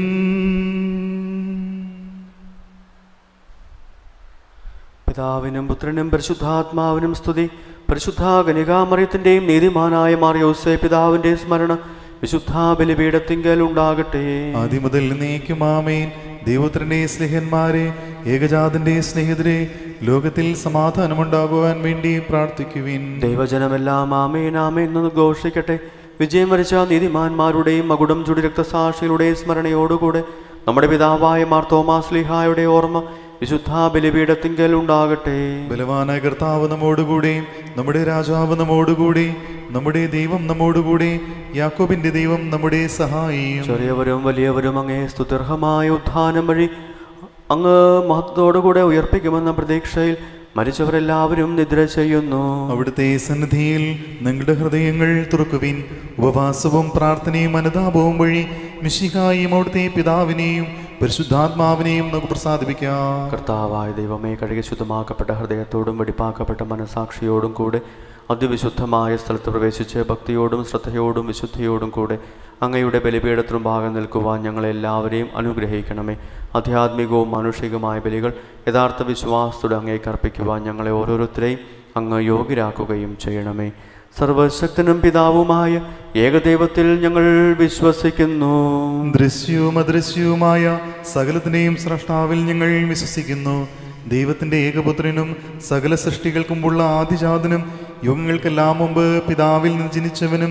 പിതാവിനും പുത്രനും പരിശുദ്ധാത്മാവിനും സ്തുതി പരിശുദ്ധ കനികാമറിയത്തിൻ്റെയും നീതിമാനായ മാറിയോസെ പിതാവിൻ്റെ സ്മരണ വിശുദ്ധ ബലിപീഠത്തിങ്കൽ ഉണ്ടാകട്ടെ ആദ്യം മുതൽ നീക്കും ആമേൻ ദൈവത്തിൻ്റെ സ്നേഹന്മാരെ ഏകജാതന്റെ സ്നേഹിതരെ ലോകത്തിൽ സമാധാനമുണ്ടാകുവാൻ വേണ്ടി പ്രാർത്ഥിക്കുവിൻ ദൈവജനമെല്ലാം ആമേൻ ആമേൻ എന്ന് ഘോഷിക്കട്ടെ വിജയം വരിച്ച നീതിമാന്മാരുടെയും മകുടം ചുടി രക്തസാക്ഷികളുടെയും സ്മരണയോടുകൂടെ നമ്മുടെ പിതാവായ മാർ തോമാസ് ലിഹായുടെ ഓർമ്മ വിശുദ്ധ ബലിപീഠത്തിങ്കൽ ഉണ്ടാകട്ടെ ബലവാനായ കർത്താവ് നമ്മോടുകൂടി നമ്മുടെ രാജാവ് നമ്മോടുകൂടി നമ്മുടെ ദൈവം നമ്മോടുകൂടി യാക്കോബിന്റെ ദൈവം നമ്മുടെ സഹായിയും ചെറിയവരും വലിയവരും അങ്ങേ സ്തുത്യർഹമായ ഉത്ഥാനം വഴി അങ്ങ് മഹത്വത്തോടുകൂടെ ഉയർപ്പിക്കുമെന്ന പ്രതീക്ഷയിൽ മരിച്ചവരെല്ലാവരും നിദ്ര ചെയ്യുന്നു അവിടുത്തെ സന്നിധിയിൽ നിങ്ങളുടെ ഹൃദയങ്ങൾ തുറക്കുവിൻ ഉപവാസവും പ്രാർത്ഥനയും അനുതാപവും വഴി മിശിഹായും അവിടുത്തെ പിതാവിനെയും പരിശുദ്ധാത്മാവിനെയും നമുക്ക് പ്രസാദിപ്പിക്കാം കർത്താവായ ദൈവമേ കഴുകി ശുദ്ധമാക്കപ്പെട്ട ഹൃദയത്തോടും വെടിപ്പാക്കപ്പെട്ട മനസാക്ഷിയോടും കൂടെ അതിവിശുദ്ധമായ സ്ഥലത്ത് പ്രവേശിച്ച് ഭക്തിയോടും ശ്രദ്ധയോടും വിശുദ്ധിയോടും കൂടെ അങ്ങയുടെ ബലിപീഠത്തിനും ഭാഗം നിൽക്കുവാൻ ഞങ്ങളെല്ലാവരെയും അനുഗ്രഹിക്കണമേ ആധ്യാത്മികവും മാനുഷികവുമായ ബലികൾ യഥാർത്ഥ വിശ്വാസത്തോടെ അങ്ങേക്ക് അർപ്പിക്കുവാൻ ഞങ്ങളെ ഓരോരുത്തരെയും അങ്ങ് യോഗ്യരാക്കുകയും ചെയ്യണമേ സർവശക്തനും പിതാവുമായ ഏകദൈവത്തിൽ ഞങ്ങൾ വിശ്വസിക്കുന്നു ദൃശ്യവും അദൃശ്യവുമായ സകലത്തിനെയും സ്രഷ്ടാവിൽ ഞങ്ങൾ വിശ്വസിക്കുന്നു ദൈവത്തിന്റെ ഏകപുത്രനും സകല സൃഷ്ടികൾക്കുമുള്ള ആദിജാതനും യുഗങ്ങൾക്കെല്ലാം മുമ്പ് പിതാവിൽ നിന്ന് ജനിച്ചവനും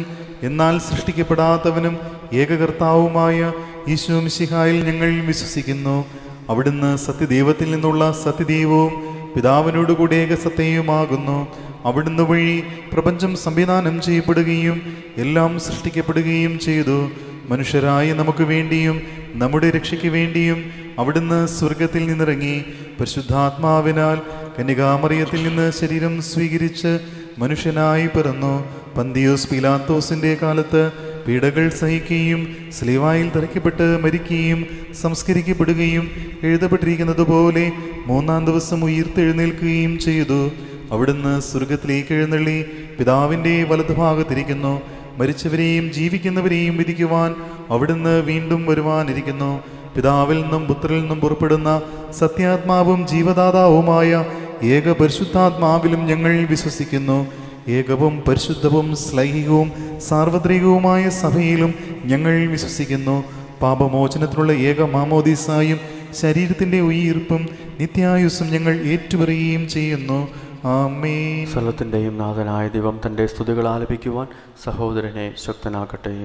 എന്നാൽ സൃഷ്ടിക്കപ്പെടാത്തവനും ഏകകർത്താവുമായ ഈശോ മിശിഹായിൽ ഞങ്ങൾ വിശ്വസിക്കുന്നു അവിടുന്ന് സത്യദൈവത്തിൽ നിന്നുള്ള സത്യദൈവവും പിതാവിനോടുകൂടി ഏകസത്യവുമാകുന്നു അവിടുന്ന് വഴി പ്രപഞ്ചം സംവിധാനം ചെയ്യപ്പെടുകയും എല്ലാം സൃഷ്ടിക്കപ്പെടുകയും ചെയ്തു മനുഷ്യരായ നമുക്ക് വേണ്ടിയും നമ്മുടെ രക്ഷയ്ക്ക് വേണ്ടിയും അവിടുന്ന് സ്വർഗത്തിൽ നിന്നിറങ്ങി പരിശുദ്ധാത്മാവിനാൽ കന്യകാമറിയത്തിൽ നിന്ന് ശരീരം സ്വീകരിച്ച് മനുഷ്യനായി പിറന്നു പന്തിയോസ് പിലാത്തോസിന്റെ കാലത്ത് പീഡകൾ സഹിക്കുകയും സ്ലീവായിൽ തറയ്ക്കപ്പെട്ട് മരിക്കുകയും സംസ്കരിക്കപ്പെടുകയും എഴുതപ്പെട്ടിരിക്കുന്നത് പോലെ മൂന്നാം ദിവസം ഉയർത്തെഴുന്നേൽക്കുകയും ചെയ്തു അവിടുന്ന് സ്വർഗത്തിലേക്ക് എഴുന്നള്ളി പിതാവിൻ്റെ വലതുഭാഗത്തിരിക്കുന്നു മരിച്ചവരെയും ജീവിക്കുന്നവരെയും വിധിക്കുവാൻ അവിടുന്ന് വീണ്ടും വരുവാനിരിക്കുന്നു പിതാവിൽ നിന്നും പുത്രനിൽ നിന്നും പുറപ്പെടുന്ന സത്യാത്മാവും ജീവദാതാവുമായ ഏക പരിശുദ്ധാത്മാവിലും ഞങ്ങൾ വിശ്വസിക്കുന്നു ഏകവും പരിശുദ്ധവും ശ്ലൈഹികവും സാർവത്രികവുമായ സഭയിലും ഞങ്ങൾ വിശ്വസിക്കുന്നു പാപമോചനത്തിനുള്ള ഏക മാമോദീസായും ശരീരത്തിൻ്റെ ഉയർപ്പും നിത്യായുസ്സും ഞങ്ങൾ ഏറ്റുപറയുകയും ചെയ്യുന്നു ആമേൻ സ്ഥലത്തിൻ്റെയും നാഥനായ ദൈവം തൻ്റെ സ്തുതികൾ ആലപിക്കുവാൻ സഹോദരനെ ശക്തനാക്കട്ടെ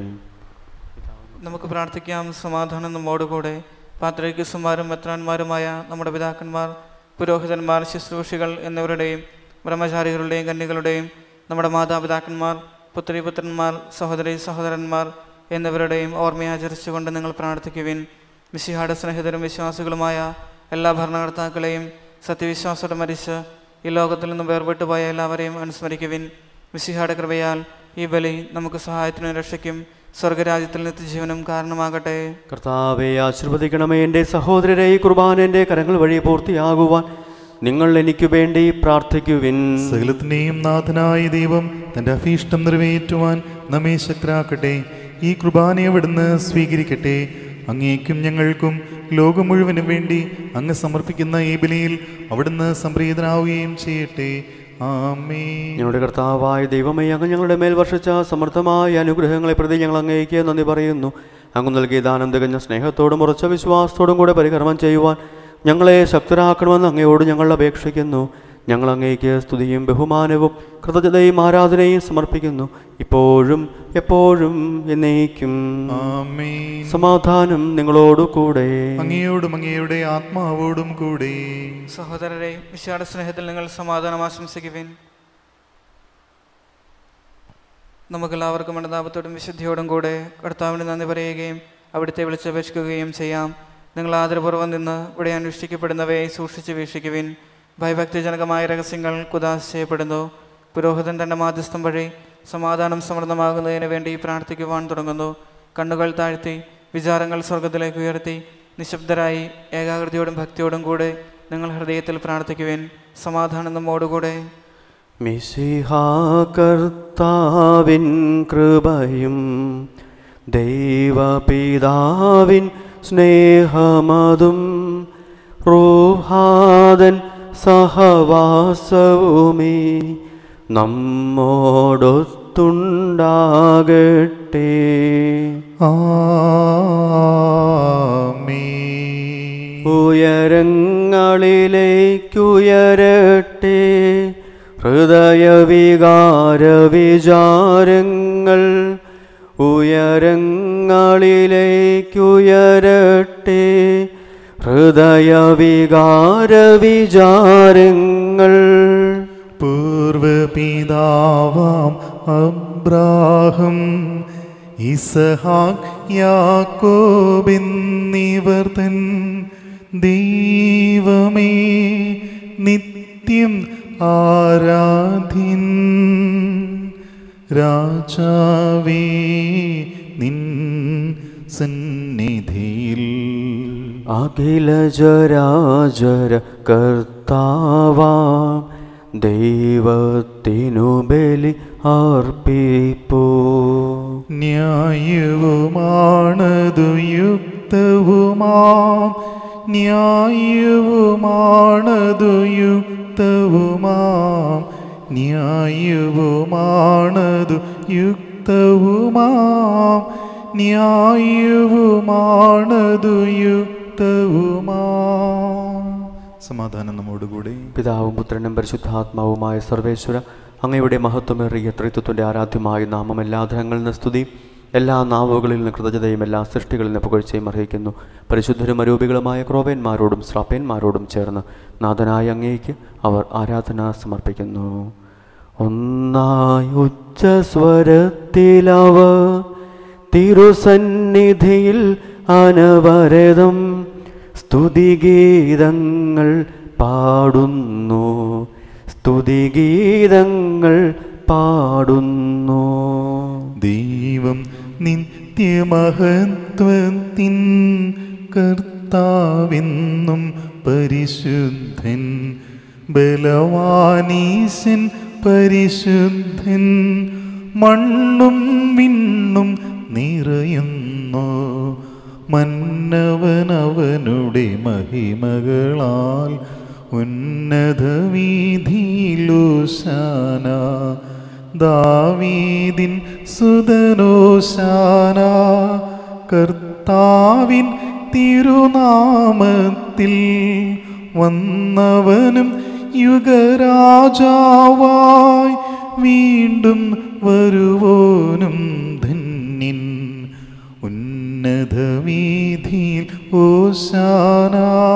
നമുക്ക് പ്രാർത്ഥിക്കാം സമാധാനം നമ്മോടുകൂടെ പാത്രയ്ക്കുസുമാരും മെത്രാന്മാരുമായ നമ്മുടെ പിതാക്കന്മാർ പുരോഹിതന്മാർ ശുശ്രൂഷികൾ എന്നിവരുടെയും ബ്രഹ്മചാരികളുടെയും കന്യകളുടെയും നമ്മുടെ മാതാപിതാക്കന്മാർ പുത്രിപുത്രന്മാർ സഹോദരി സഹോദരന്മാർ എന്നിവരുടെയും ഓർമ്മയാചരിച്ചുകൊണ്ട് നിങ്ങൾ പ്രാർത്ഥിക്കുവിൻ മിശിഹായുടെ സ്നേഹിതരും വിശ്വാസികളുമായ എല്ലാ ഭരണകർത്താക്കളെയും സത്യവിശ്വാസത്തോടെ മരിച്ച് ഈ ലോകത്തിൽ നിന്ന് വേർപെട്ടുപോയ എല്ലാവരെയും അനുസ്മരിക്കുവിൻ മിശിഹായുടെ കൃപയാൽ ഈ ബലി നമുക്ക് സഹായത്തിനും രക്ഷയ്ക്കും സ്വർഗരാജ്യത്തിൽ നിത്യജീവനും കാരണമാകട്ടെ കർത്താവെ ആശീർവദിക്കണമേ എൻ്റെ സഹോദരരെ ഈ കുർബാന എൻ്റെ കരങ്ങൾ വഴി പൂർത്തിയാകുവാൻ നിങ്ങൾ എനിക്ക് വേണ്ടി പ്രാർത്ഥിക്കുവിൻ സകലത്തിൻ്റെയും നാഥനായ ദൈവം തൻ്റെ അഭീഷ്ടം നിറവേറ്റുവാൻ നമ്മെ ശക്തരാക്കട്ടെ ഈ കുർബാന അവിടുന്ന് സ്വീകരിക്കട്ടെ അങ്ങേക്കും ഞങ്ങൾക്കും ലോകം മുഴുവനും വേണ്ടി അങ്ങ് സമർപ്പിക്കുന്ന ഈ ബലിയിൽ അവിടുന്ന് സംപ്രീതനാവുകയും ചെയ്യട്ടെ ആമേ ഞങ്ങളുടെ കർത്താവായ ദൈവമേ അങ്ങ് ഞങ്ങളുടെ മേൽ വർഷിച്ച സമർത്ഥമായ അനുഗ്രഹങ്ങളെ പ്രതി ഞങ്ങൾ അങ്ങേക്ക് നന്ദി പറയുന്നു അങ്ങ് നൽകിയ ദാനം തികഞ്ഞ സ്നേഹത്തോടും ഉറച്ച വിശ്വാസത്തോടും കൂടെ പരികർമ്മം ചെയ്യുവാൻ ഞങ്ങളെ ശക്തരാക്കണമെന്ന് അങ്ങയോട് ഞങ്ങൾ അപേക്ഷിക്കുന്നു ഞങ്ങൾ അങ്ങേക്ക് സ്തുതിയും ബഹുമാനവും കൃതജ്ഞതയും ആരാധനയും സമർപ്പിക്കുന്നു ഇപ്പോഴും എപ്പോഴും എന്നേക്കും ആമേൻ സമാധാനം നിങ്ങളോടു കൂടെ അങ്ങയോടും അങ്ങയുടെ ആത്മാവോടും കൂടെ സഹോദരരെ വിശാല സ്നേഹത്തിൽ നിങ്ങൾ സമാധാനം ആശംസിക്കുവിൻ നമുക്കെല്ലാവർക്കും അനുതാപത്തോടും വിശുദ്ധിയോടും കൂടെ കർത്താവിന് നന്ദി പറയുകയും അവിടുത്തെ വിളിച്ചപേക്ഷിക്കുകയും ചെയ്യാം നിങ്ങൾ ആദരപൂർവ്വം നിന്ന് ഇവിടെ അനുഷ്ഠിക്കപ്പെടുന്നവയെ സൂക്ഷിച്ച് വീക്ഷിക്കുവിൻ ഭയഭക്തിജനകമായ രഹസ്യങ്ങൾ കുദാസ് ചെയ്യപ്പെടുന്നു പുരോഹിതൻ തൻ്റെ മാധ്യസ്ഥം വഴി സമാധാനം സമൃദ്ധമാകുന്നതിന് വേണ്ടി പ്രാർത്ഥിക്കുവാൻ തുടങ്ങുന്നു കണ്ണുകൾ താഴ്ത്തി വിചാരങ്ങൾ സ്വർഗത്തിലേക്ക് ഉയർത്തി നിശബ്ദരായി ഏകാഗ്രതയോടും ഭക്തിയോടും കൂടെ നിങ്ങൾ ഹൃദയത്തിൽ പ്രാർത്ഥിക്കുവിൻ സമാധാനം നമ്മോടുകൂടെ മിശിഹാ കർത്താവിൻ കൃപയും ദൈവപിതാവിൻ സ്നേഹമതും റൂഹാദൻ സഹവാസവുമേ നമ്മോടൊത്തുണ്ടാകട്ടെ ആമേൻ ഉയരങ്ങളിലേക്കുയരട്ടെ ഹൃദയവികാര വിചാരങ്ങൾ ഉയരങ്ങളിലേക്കുയരട്ടെ ഹൃദയവികാര വിചാരങ്ങൾ പൂർവപിതാവാം അബ്രാഹം ഇസഹാക്ക് യാക്കോബെന്നിവർ തൻ ദൈവമേ നിത്യം ആരാധ്യൻ രാജാവേ നിൻ സന്നിധിയിൽ അഖില ജരാജര കർത്താവാം ദൈവത്തിനു ബലി അർപ്പിപ്പൂ ന്യായവുമാണതു യുക്തവുമാം ന്യായവുമാണതു യുക്തവുമാം ന്യായവുമാണതു യുക്തവുമാം ന്യായവുമാണതു യുക്തവുമാം സമാധാനം നമ്മോടുകൂടി പിതാവും പുത്രനും പരിശുദ്ധാത്മാവുമായ സർവേശ്വര അങ്ങയുടെ മഹത്വമേറിയ ത്രിത്വത്തിൻ്റെ ആരാധ്യമായ നാമം എല്ലാ ധനങ്ങളിൽ നിന്ന് സ്തുതി എല്ലാ നാവുകളിൽ നിന്ന് കൃതജ്ഞതയും എല്ലാ സൃഷ്ടികളിൽ നിന്ന് പുകഴ്ചയും അർഹിക്കുന്നു പരിശുദ്ധരും അരൂപികളുമായ ക്രോവേന്മാരോടും ശ്രാപ്പേന്മാരോടും ചേർന്ന് നാഥനായ അങ്ങേക്ക് അവർ ആരാധന സമർപ്പിക്കുന്നു ഒന്നായി ഉച്ചസ്വരത്തിലവർ തിരുസന്നിധിയിൽ അനവരതം സ്തുതിഗീതങ്ങൾ പാടുന്നു സ്തുതിഗീതങ്ങൾ പാടുന്നു ദൈവം നിത്യമഹത്വത്തിൻ കർത്താവെന്നും പരിശുദ്ധൻ ബലവാനീശൻ പരിശുദ്ധൻ മണ്ണും വിണ്ണും നിറയുന്നു മന്നവനവനുടെ മഹിമകളാൽ ഉന്നത വീതിയിലൂശാന ദാവീദിൻ സുതനോശാന കർത്താവിൻ തിരുനാമത്തിൽ വന്നവനും യുഗരാജാവായി വീണ്ടും വരുവോനും ധന്യൻ ഉന്നത വീതിയിൽ ഓശാന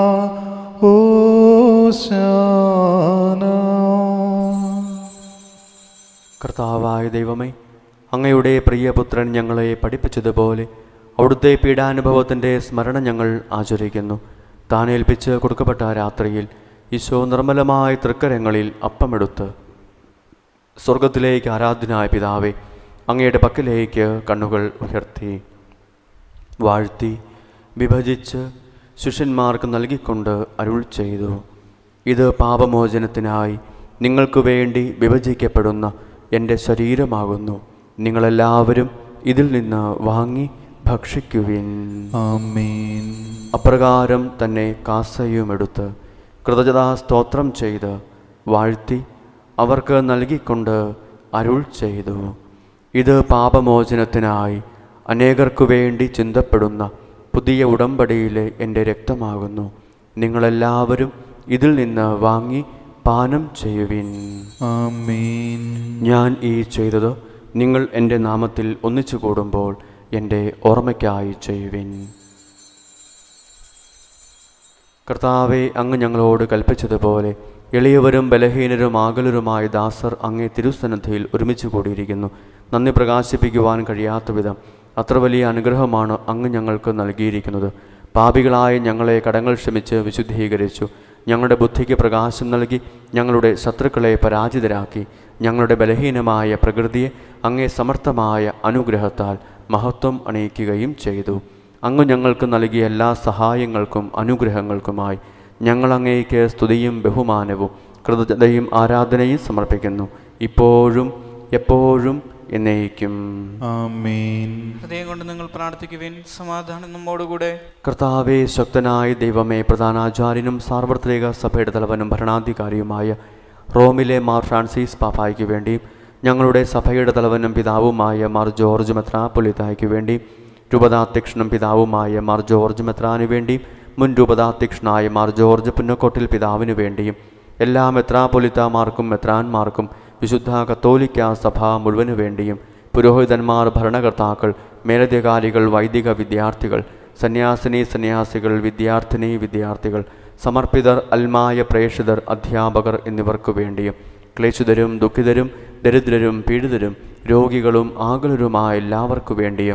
ഓശാന കർത്താവായ ദൈവമേ അങ്ങയുടെ പ്രിയപുത്രൻ ഞങ്ങളെ പഠിപ്പിച്ചതുപോലെ അവിടുത്തെ പീഡാനുഭവത്തിൻ്റെ സ്മരണ ഞങ്ങൾ ആചരിക്കുന്നു താൻ ഏൽപ്പിച്ച് കൊടുക്കപ്പെട്ട രാത്രിയിൽ ഈശോ നിർമ്മലമായ തൃക്കരങ്ങളിൽ അപ്പമെടുത്ത് സ്വർഗത്തിലേക്ക് ആരാധനായ പിതാവെ അങ്ങയുടെ പക്കലേക്ക് കണ്ണുകൾ ഉയർത്തി വാഴ്ത്തി വിഭജിച്ച് ശിഷ്യന്മാർക്ക് നൽകിക്കൊണ്ട് അരുൾ ചെയ്തു ഇത് പാപമോചനത്തിനായി നിങ്ങൾക്ക് വേണ്ടി വിഭജിക്കപ്പെടുന്ന എൻ്റെ ശരീരമാകുന്നു നിങ്ങളെല്ലാവരും ഇതിൽ നിന്ന് വാങ്ങി ഭക്ഷിക്കുവിൻ ആമേൻ അപ്രകാരം തന്നെ കാസയുമെടുത്ത് കൃതജ്ഞതാ സ്തോത്രം ചെയ്ത് വാഴ്ത്തി അവർക്ക് നൽകിക്കൊണ്ട് അരുൾ ചെയ്തു ഇത് പാപമോചനത്തിനായി അനേകർക്കു വേണ്ടി ചിന്തപ്പെടുന്ന പുതിയ ഉടമ്പടിയിലെ എൻ്റെ രക്തമാകുന്നു നിങ്ങളെല്ലാവരും ഇതിൽ നിന്ന് വാങ്ങി പാനം ചെയ്യുവിൻ ആമേൻ ഞാൻ ഈ ചെയ്തത് നിങ്ങൾ എൻ്റെ നാമത്തിൽ ഒന്നിച്ചു കൂടുമ്പോൾ എൻ്റെ ഓർമ്മയ്ക്കായി ചെയ്യുവിൻ കർത്താവെ അങ്ങ് ഞങ്ങളോട് കൽപ്പിച്ചതുപോലെ എളിയവരും ബലഹീനരും ആകലരുമായ ദാസർ അങ്ങേ തിരുസന്നിധിയിൽ ഒരുമിച്ച് കൂടിയിരിക്കുന്നു നന്ദി പ്രകാശിപ്പിക്കുവാൻ കഴിയാത്ത വിധം അത്ര വലിയ അനുഗ്രഹമാണ് അങ്ങ് ഞങ്ങൾക്ക് നൽകിയിരിക്കുന്നത് പാപികളായ ഞങ്ങളെ കടങ്ങൾ ക്ഷമിച്ച് വിശുദ്ധീകരിച്ചു ഞങ്ങളുടെ ബുദ്ധിക്ക് പ്രകാശം നൽകി ഞങ്ങളുടെ ശത്രുക്കളെ പരാജിതരാക്കി ഞങ്ങളുടെ ബലഹീനമായ പ്രകൃതിയെ അങ്ങേ സമർത്ഥമായ അനുഗ്രഹത്താൽ മഹത്വം അണിയിക്കുകയും ചെയ്തു അങ്ങ് ഞങ്ങൾക്ക് നൽകിയ എല്ലാ സഹായങ്ങൾക്കും അനുഗ്രഹങ്ങൾക്കുമായി ഞങ്ങൾ അങ്ങേക്ക് സ്തുതിയും ബഹുമാനവും കൃതജ്ഞതയും ആരാധനയും സമർപ്പിക്കുന്നു ഇപ്പോഴും എപ്പോഴും എന്നേക്കും ആമേൻ ഹൃദയം കൊണ്ട് നിങ്ങൾ പ്രാർത്ഥിക്കുവിൻ സമാധാനം നമ്മോടുകൂടെ കർത്താവെ ശക്തനായ ദൈവമേ പ്രധാനാചാര്യനും സാർവത്രിക സഭയുടെ തലവനും ഭരണാധികാരിയുമായ റോമിലെ മാർ ഫ്രാൻസിസ് പാപ്പായ്ക്ക് വേണ്ടി ഞങ്ങളുടെ സഭയുടെ തലവനും പിതാവുമായ മാർ ജോർജ് മെത്രാപ്പൊലിത്തായ്ക്ക് വേണ്ടി രൂപതാധ്യക്ഷനും പിതാവുമായ മാർ ജോർജ് മെത്രാനു വേണ്ടി മുൻ രൂപതാധ്യക്ഷനായ മാർ ജോർജ് പുന്നക്കോട്ടിൽ പിതാവിനു വേണ്ടിയും എല്ലാ മെത്രാപ്പൊലിത്താമാർക്കും മെത്രാന്മാർക്കും വിശുദ്ധ കത്തോലിക്ക സഭ മുഴുവനു വേണ്ടിയും പുരോഹിതന്മാർ ഭരണകർത്താക്കൾ മേലധികാരികൾ വൈദിക വിദ്യാർത്ഥികൾ സന്യാസിനി സന്യാസികൾ വിദ്യാർത്ഥിനി വിദ്യാർത്ഥികൾ സമർപ്പിതർ അൽമായ പ്രേക്ഷിതർ അധ്യാപകർ എന്നിവർക്കു വേണ്ടിയും ക്ലേശിതരും ദുഃഖിതരും ദരിദ്രരും പീഡിതരും രോഗികളും ആകുലരുമായ എല്ലാവർക്കു വേണ്ടിയും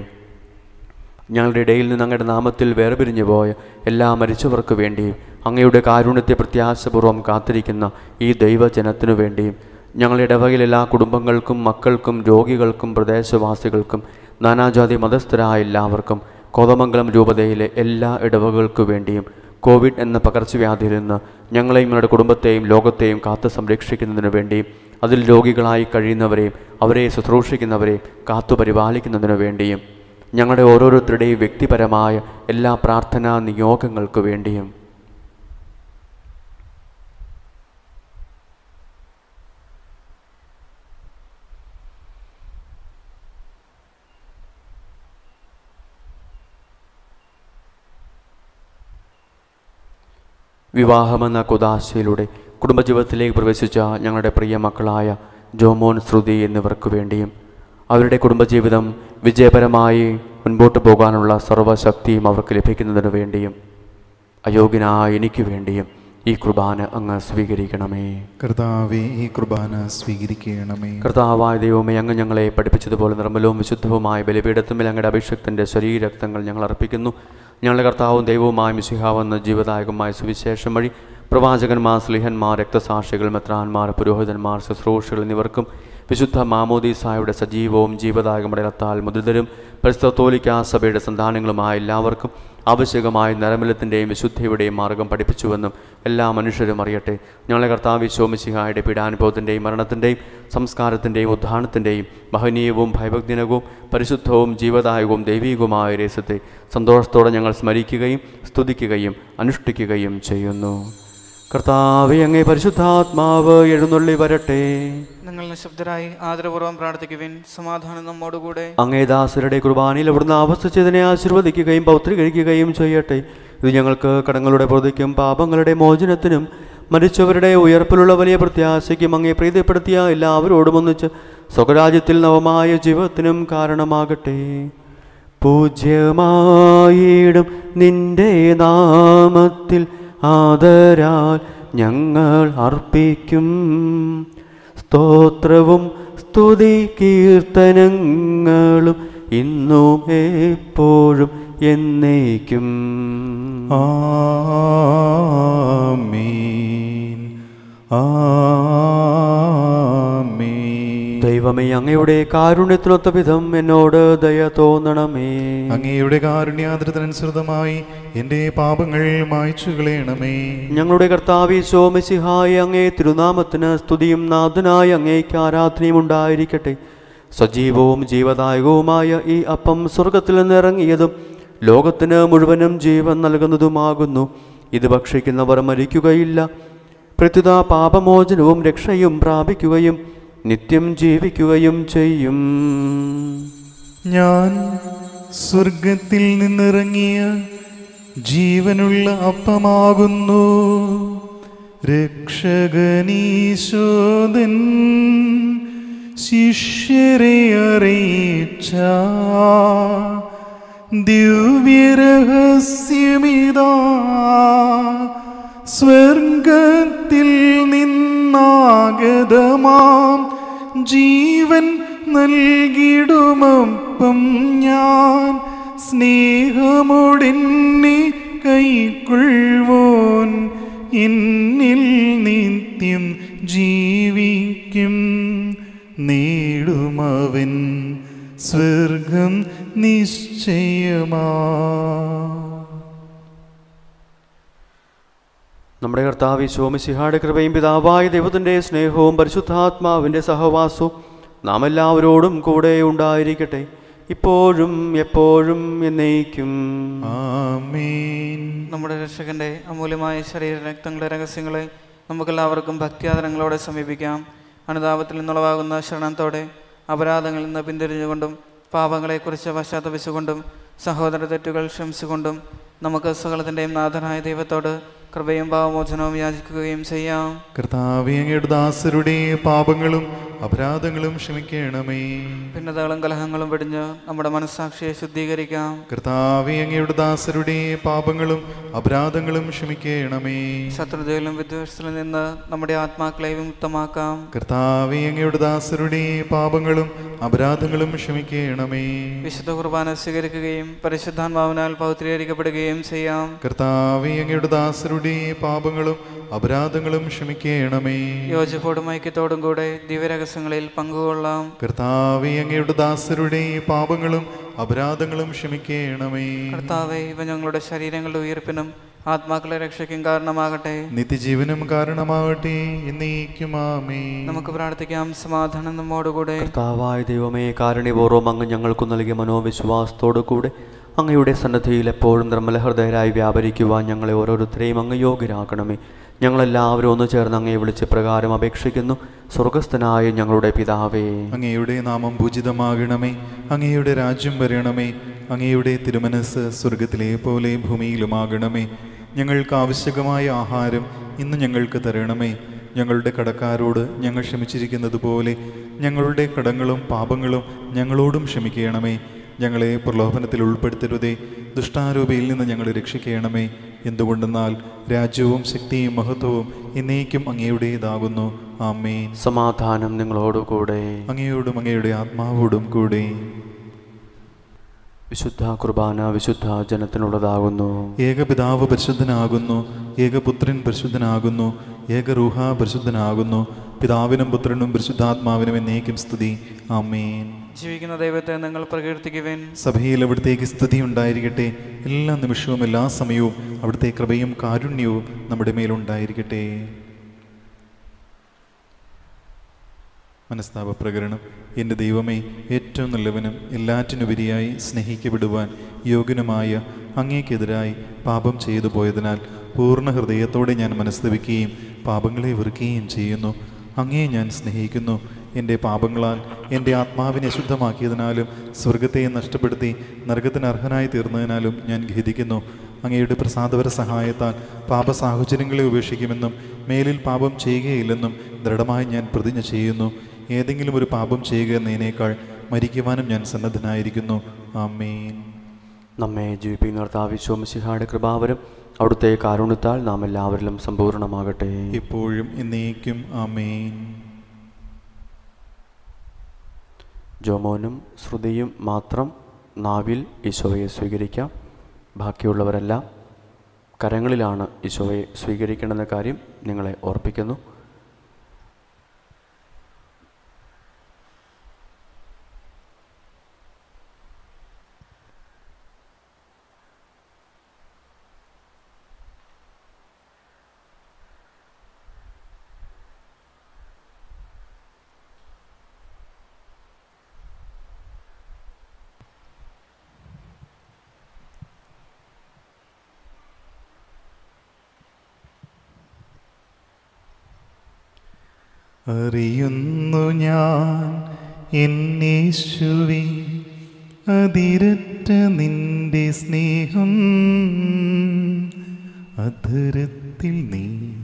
ഞങ്ങളുടെ ഇടയിൽ നിന്ന് അങ്ങയുടെ നാമത്തിൽ വേർപിരിഞ്ഞു പോയ എല്ലാ മരിച്ചവർക്ക് വേണ്ടിയും അങ്ങയുടെ കാരുണ്യത്തെ പ്രത്യാശപൂർവ്വം കാത്തിരിക്കുന്ന ഈ ദൈവജനത്തിനു വേണ്ടിയും ഞങ്ങളുടെ ഇടവകയിൽ എല്ലാ കുടുംബങ്ങൾക്കും മക്കൾക്കും രോഗികൾക്കും പ്രദേശവാസികൾക്കും നാനാജാതി മതസ്ഥരായ എല്ലാവർക്കും കോതമംഗലം രൂപതയിലെ എല്ലാ ഇടവകൾക്കു വേണ്ടിയും കോവിഡ് എന്ന പകർച്ചവ്യാധിയിൽ നിന്ന് ഞങ്ങളെയും ഞങ്ങളുടെ കുടുംബത്തെയും ലോകത്തെയും കാത്തു സംരക്ഷിക്കുന്നതിനു വേണ്ടിയും അതിൽ രോഗികളായി കഴിയുന്നവരെയും അവരെ ശുശ്രൂഷിക്കുന്നവരെയും കാത്തു പരിപാലിക്കുന്നതിനു വേണ്ടിയും ഞങ്ങളുടെ ഓരോരുത്തരുടെയും വ്യക്തിപരമായ എല്ലാ പ്രാർത്ഥനാ നിയോഗങ്ങൾക്കു വേണ്ടിയും വിവാഹമെന്ന കുദാശയിലൂടെ കുടുംബജീവിതത്തിലേക്ക് പ്രവേശിച്ച ഞങ്ങളുടെ പ്രിയ മക്കളായ ജോമോൻ ശ്രുതി എന്നിവർക്ക് വേണ്ടിയും അവരുടെ കുടുംബജീവിതം വിജയപരമായി മുൻപോട്ട് പോകാനുള്ള സർവ്വശക്തിയും അവർക്ക് ലഭിക്കുന്നതിനു വേണ്ടിയും അയോഗ്യനായ എനിക്ക് വേണ്ടിയും ഈ കുർബാന അങ്ങ് സ്വീകരിക്കണമേ കർത്താവെ ഈ കുർബാന സ്വീകരിക്കണമേ കർത്താവായ ദൈവമേ അങ്ങ് ഞങ്ങളെ പഠിപ്പിച്ചതുപോലെ നിർമ്മലവും വിശുദ്ധവുമായ ബലിപീഠത്തുമ്പിൽ അങ്ങയുടെ അഭിഷക്തൻ്റെ ശരീരരക്തങ്ങൾ ഞങ്ങൾ അർപ്പിക്കുന്നു ഞങ്ങളുടെ കർത്താവും ദൈവവുമായ മിശിഹാവെന്ന ജീവദായകമായ സുവിശേഷം വഴി പ്രവാചകന്മാർ സ്ലിഹന്മാർ രക്തസാക്ഷികൾ മെത്രാന്മാർ പുരോഹിതന്മാർ ശുശ്രൂഷകൾ എന്നിവർക്കും വിശുദ്ധ മാമോദീസായുടെ സജീവവും ജീവദായകമടലത്താൽ മുദ്രിതരും പരിസ്ഥത്തോലിക്ക സഭയുടെ സന്താനങ്ങളുമായ എല്ലാവർക്കും ആവശ്യകമായ നരമലത്തിൻ്റെയും വിശുദ്ധിയുടെയും മാർഗം പഠിപ്പിച്ചുവെന്നും എല്ലാ മനുഷ്യരും അറിയട്ടെ ഞങ്ങളെ കർത്താവ് ശോമിശിഹായുടെ പീഡാനുഭവത്തിൻ്റെയും മരണത്തിൻ്റെയും സംസ്കാരത്തിൻ്റെയും ഉദ്ധാനത്തിൻ്റെയും മഹനീയവും ഭയഭക്തിനകവും പരിശുദ്ധവും ജീവദായകവും ദൈവീകവുമായ രസത്തെ സന്തോഷത്തോടെ ഞങ്ങൾ സ്മരിക്കുകയും സ്തുതിക്കുകയും അനുഷ്ഠിക്കുകയും ചെയ്യുന്നു കർത്താവെ അങ്ങേ പരിശുദ്ധാത്മാവ് എഴുന്നള്ളി വരട്ടെ നിങ്ങൾ നിശബ്ദരായി ആദരപൂർവ്വം പ്രാർത്ഥിക്കുവിൻ സമാധാനം നമ്മോടുകൂടെ അങ്ങേ ദാസരുടെ കുർബാനയിൽ അവിടുന്ന് ആവസ്ഥിച്ചതിനെ ആശീർവദിക്കുകയും പൗത്രീകരിക്കുകയും ചെയ്യട്ടെ ഇത് ഞങ്ങൾക്ക് കടങ്ങളുടെ പ്രതിക്കും പാപങ്ങളുടെ മോചനത്തിനും മരിച്ചവരുടെ ഉയർപ്പിലുള്ള വലിയ പ്രത്യാശയ്ക്കും അങ്ങേ പ്രീതിപ്പെടുത്തിയ എല്ലാവരോടും ഒന്നിച്ച് സ്വകരാജ്യത്തിൽ നവമായ ജീവിതത്തിനും കാരണമാകട്ടെ പൂജ്യമായിടും നിന്റെ നാമത്തിൽ ആദരാൽ ഞങ്ങൾ അർപ്പിക്കും സ്തോത്രവും സ്തുതി കീർത്തനങ്ങളും ഇന്നും എപ്പോഴും എന്നേക്കും ആമീൻ ആമീൻ ദൈവമേ അങ്ങയുടെ കാരുണ്യത്തിനൊത്ത വിധം എന്നോട് ദയ തോന്നണമേ അങ്ങയുടെ കാരുണ്യാദ്രതനുസൃതമായി എൻ്റെ പാപങ്ങൾ മായ്ച്ചു കളയണമേ ഞങ്ങളുടെ കർത്താവി ശോമിസിഹായ അങ്ങേ തിരുനാമത്തിന് സ്തുതിയും നാഥനായ അങ്ങേക്ക് ആരാധനയും ഉണ്ടായിരിക്കട്ടെ സജീവവും ജീവദായകവുമായ ഈ അപ്പം സ്വർഗത്തിൽ നിന്നിറങ്ങിയതും ലോകത്തിന് മുഴുവനും ജീവൻ നൽകുന്നതുമാകുന്നു ഇത് ഭക്ഷിക്കുന്നവർ മരിക്കുകയില്ല പ്രത്യുത പാപമോചനവും രക്ഷയും പ്രാപിക്കുകയും നിത്യം ജീവിക്കുകയും ചെയ്യും ഞാൻ സ്വർഗത്തിൽ നിന്നിറങ്ങിയ ജീവനുള്ള അപ്പമാകുന്നു രക്ഷകനീശോദൻ ശിഷ്യരെ അറിയിച്ച ദിവ്യരഹസ്യമിതാ സ്വർഗത്തിൽ നിന്നാഗതമാം ജീവൻ നൽകിടുമപ്പം ഞാൻ സ്നേഹമോടെന്നെ കൈക്കൊള്ളുവോൻ എന്നിൽ നിത്യം ജീവിക്കും നേടുമവൻ സ്വർഗം നിശ്ചയമാ നമ്മുടെ കർത്താവ് ശോമിസിഹായുടെ കൃപയും പിതാവായ ദൈവത്തിൻ്റെ സ്നേഹവും പരിശുദ്ധാത്മാവിൻ്റെ സഹവാസവും നാം എല്ലാവരോടും കൂടെ ഉണ്ടായിരിക്കട്ടെ ഇപ്പോഴും എപ്പോഴും എന്നേക്കും ആമേൻ നമ്മുടെ രക്ഷകന്റെ അമൂല്യമായ ശരീര രക്തങ്ങളുടെ രഹസ്യങ്ങളെ നമുക്കെല്ലാവർക്കും ഭക്തിയാദരങ്ങളോടെ സമീപിക്കാം അനുതാപത്തിൽ നിന്നുളവാകുന്ന ശരണത്തോടെ അപരാധങ്ങളിൽ നിന്ന് പിന്തിരിഞ്ഞുകൊണ്ടും പാപങ്ങളെക്കുറിച്ച് പശ്ചാത്തപിച്ചുകൊണ്ടും സഹോദര തെറ്റുകൾ ക്ഷമിച്ചുകൊണ്ടും നമുക്ക് സകലത്തിൻ്റെയും നാഥനായ ദൈവത്തോട് കൃപയും പാവമോചനവും യാചിക്കുകയും ചെയ്യാം കർത്താവേ അങ്ങയുടെ ദാസരുടെ പാപങ്ങളും അപരാധങ്ങളും ക്ഷമിക്കണമേ ഭിന്നതകളും കലഹങ്ങളും വെടിഞ്ഞ് നമ്മുടെ മനസ്സാക്ഷിയെ ശുദ്ധീകരിക്കാം കർത്താവേ അങ്ങയുടെ ദാസരുടെ പാപങ്ങളും അപരാധങ്ങളും ക്ഷമിക്കണമേ ശത്രുതയിലും വിദ്വേഷത്തിലും നിന്ന് നമ്മുടെ ആത്മാക്കളെ വിമുക്തമാക്കാം കർത്താവേ അങ്ങയുടെ ദാസരുടെ പാപങ്ങളും അപരാധങ്ങളും ക്ഷമിക്കണമേ വിശുദ്ധ കുർബാന സ്വീകരിക്കുകയും പരിശുദ്ധാത്മാവിനാൽ പൗത്രീകരിക്കപ്പെടുകയും ചെയ്യാം കർത്താവേ അങ്ങയുടെ ദാസരുടെ പാപങ്ങളും അപരാധങ്ങളും ക്ഷമിക്കണമേ യോജിപ്പോടും ഐക്യത്തോടും കൂടെ ദിവ്യരഹസ്യങ്ങളിൽ പങ്കുകൊള്ളാം കർത്താവേ അങ്ങയുടെ ദാസരുടെ പാപങ്ങളും അപരാധങ്ങളും ക്ഷമിക്കണമേ കർത്താവെ ഇവ ഞങ്ങളുടെ ശരീരങ്ങളുടെ ഉയർപ്പിനും ആത്മാക്കളെ രക്ഷയ്ക്കും കാരണമാകട്ടെ നിത്യജീവനും കാരണമാകട്ടെ എന്നേക്കുമാമേ നമുക്ക് പ്രാർത്ഥിക്കാം സമാധാനം നമ്മോടുകൂടെ കർത്താവായ ദൈവമേ കാരുണ്യപൂർവ്വം അങ്ങ് ഞങ്ങൾക്ക് നൽകിയ മനോവിശ്വാസത്തോടു കൂടെ അങ്ങയുടെ സന്നദ്ധിയിൽ എപ്പോഴും നിർമ്മലഹൃദയരായി വ്യാപരിക്കുവാൻ ഞങ്ങളെ ഓരോരുത്തരെയും അങ്ങ് യോഗ്യരാക്കണമേ ഞങ്ങളെല്ലാവരും ഒന്ന് ചേർന്ന് അങ്ങയെ വിളിച്ച് പ്രകാരം അപേക്ഷിക്കുന്നു സ്വർഗസ്ഥനായ ഞങ്ങളുടെ പിതാവേ അങ്ങയുടെ നാമം പൂജിതമാകണമേ അങ്ങയുടെ രാജ്യം വരണമേ അങ്ങയുടെ തിരുമനസ് സ്വർഗത്തിലെ പോലെ ഭൂമിയിലുമാകണമേ ഞങ്ങൾക്ക് ആവശ്യകമായ ആഹാരം ഇന്ന് ഞങ്ങൾക്ക് തരണമേ ഞങ്ങളുടെ കടക്കാരോട് ഞങ്ങൾ ക്ഷമിച്ചിരിക്കുന്നത് പോലെ ഞങ്ങളുടെ കടങ്ങളും പാപങ്ങളും ഞങ്ങളോടും ക്ഷമിക്കണമേ ഞങ്ങളെ പ്രലോഭനത്തിൽ ഉൾപ്പെടുത്തരുതേ ദുഷ്ടാരൂപയിൽ നിന്ന് ഞങ്ങളെ രക്ഷിക്കണമേ എന്തുകൊണ്ടെന്നാൽ രാജ്യവും ശക്തിയും മഹത്വവും എന്നേക്കും അങ്ങയുടേതാകുന്നു ആമേൻ സമാധാനം നിങ്ങളോടുകൂടെ അങ്ങയോടും അങ്ങയുടെ ആത്മാവോടും കൂടെ വിശുദ്ധ കുർബാന വിശുദ്ധ ജനത്തിനുള്ളതാകുന്നു ഏകപിതാവ് പരിശുദ്ധനാകുന്നു ഏകപുത്രൻ പരിശുദ്ധനാകുന്നു ഏകറൂഹ പരിശുദ്ധനാകുന്നു പിതാവിനും പുത്രനും പരിശുദ്ധാത്മാവിനും എന്നേക്കും സ്തുതി ആമേൻ ജീവിക്കുന്ന ദൈവത്തെ നിങ്ങൾ പ്രകീർത്തിക്കുവിൻ സഭയിൽ അവിടുത്തേക്ക് സ്തുതി ഉണ്ടായിരിക്കട്ടെ എല്ലാ നിമിഷവും എല്ലാ സമയവും അവിടുത്തെ കൃപയും കാരുണ്യവും നമ്മുടെ മേലുണ്ടായിരിക്കട്ടെ മനസ്താപ പ്രകരണം എൻ്റെ ദൈവമേ ഏറ്റവും നല്ലവനും എല്ലാറ്റിനുപരിയായി സ്നേഹിക്കപ്പെടുവാൻ യോഗ്യനുമായ അങ്ങേക്കെതിരായി പാപം ചെയ്തു പോയതിനാൽ പൂർണ്ണ ഹൃദയത്തോടെ ഞാൻ മനസ്തപിക്കുകയും പാപങ്ങളെ വെറുക്കുകയും ചെയ്യുന്നു അങ്ങേ ഞാൻ സ്നേഹിക്കുന്നു എൻ്റെ പാപങ്ങളാൽ എൻ്റെ ആത്മാവിനെ അശുദ്ധമാക്കിയതിനാലും സ്വർഗത്തെ നഷ്ടപ്പെടുത്തി നരകത്തിന് അർഹനായി തീർന്നതിനാലും ഞാൻ ഖേദിക്കുന്നു അങ്ങയുടെ പ്രസാദപര സഹായത്താൽ പാപ സാഹചര്യങ്ങളെ ഉപേക്ഷിക്കുമെന്നും മേലിൽ പാപം ചെയ്യുകയില്ലെന്നും ദൃഢമായി ഞാൻ പ്രതിജ്ഞ ചെയ്യുന്നു ഏതെങ്കിലും ഒരു പാപം ചെയ്യുക എന്നതിനേക്കാൾ മരിക്കുവാനും ഞാൻ സന്നദ്ധനായിരിക്കുന്നു ആമേൻ നമ്മെ ജീവിപ്പിക്കുന്ന കർത്താവിശ്വമിശിഹായുടെ കൃപാവരം അവിടുത്തെ കാരുണ്യത്താൽ നാം എല്ലാവരിലും സമ്പൂർണ്ണമാകട്ടെ ഇപ്പോഴും എന്നേക്കും ആമേൻ ജോമോനും ശ്രുതിയും മാത്രം നാവിൽ ഈശോയെ സ്വീകരിക്കാം ബാക്കിയുള്ളവരെല്ലാം കരങ്ങളിലാണ് ഈശോയെ സ്വീകരിക്കണമെന്ന കാര്യം നിങ്ങളെ ഓർപ്പിക്കുന്നു അറിയുന്നു ഞാൻ എന്നേശുവേ അതിരറ്റ നിന്റെ സ്നേഹം അധരത്തിൽ നീ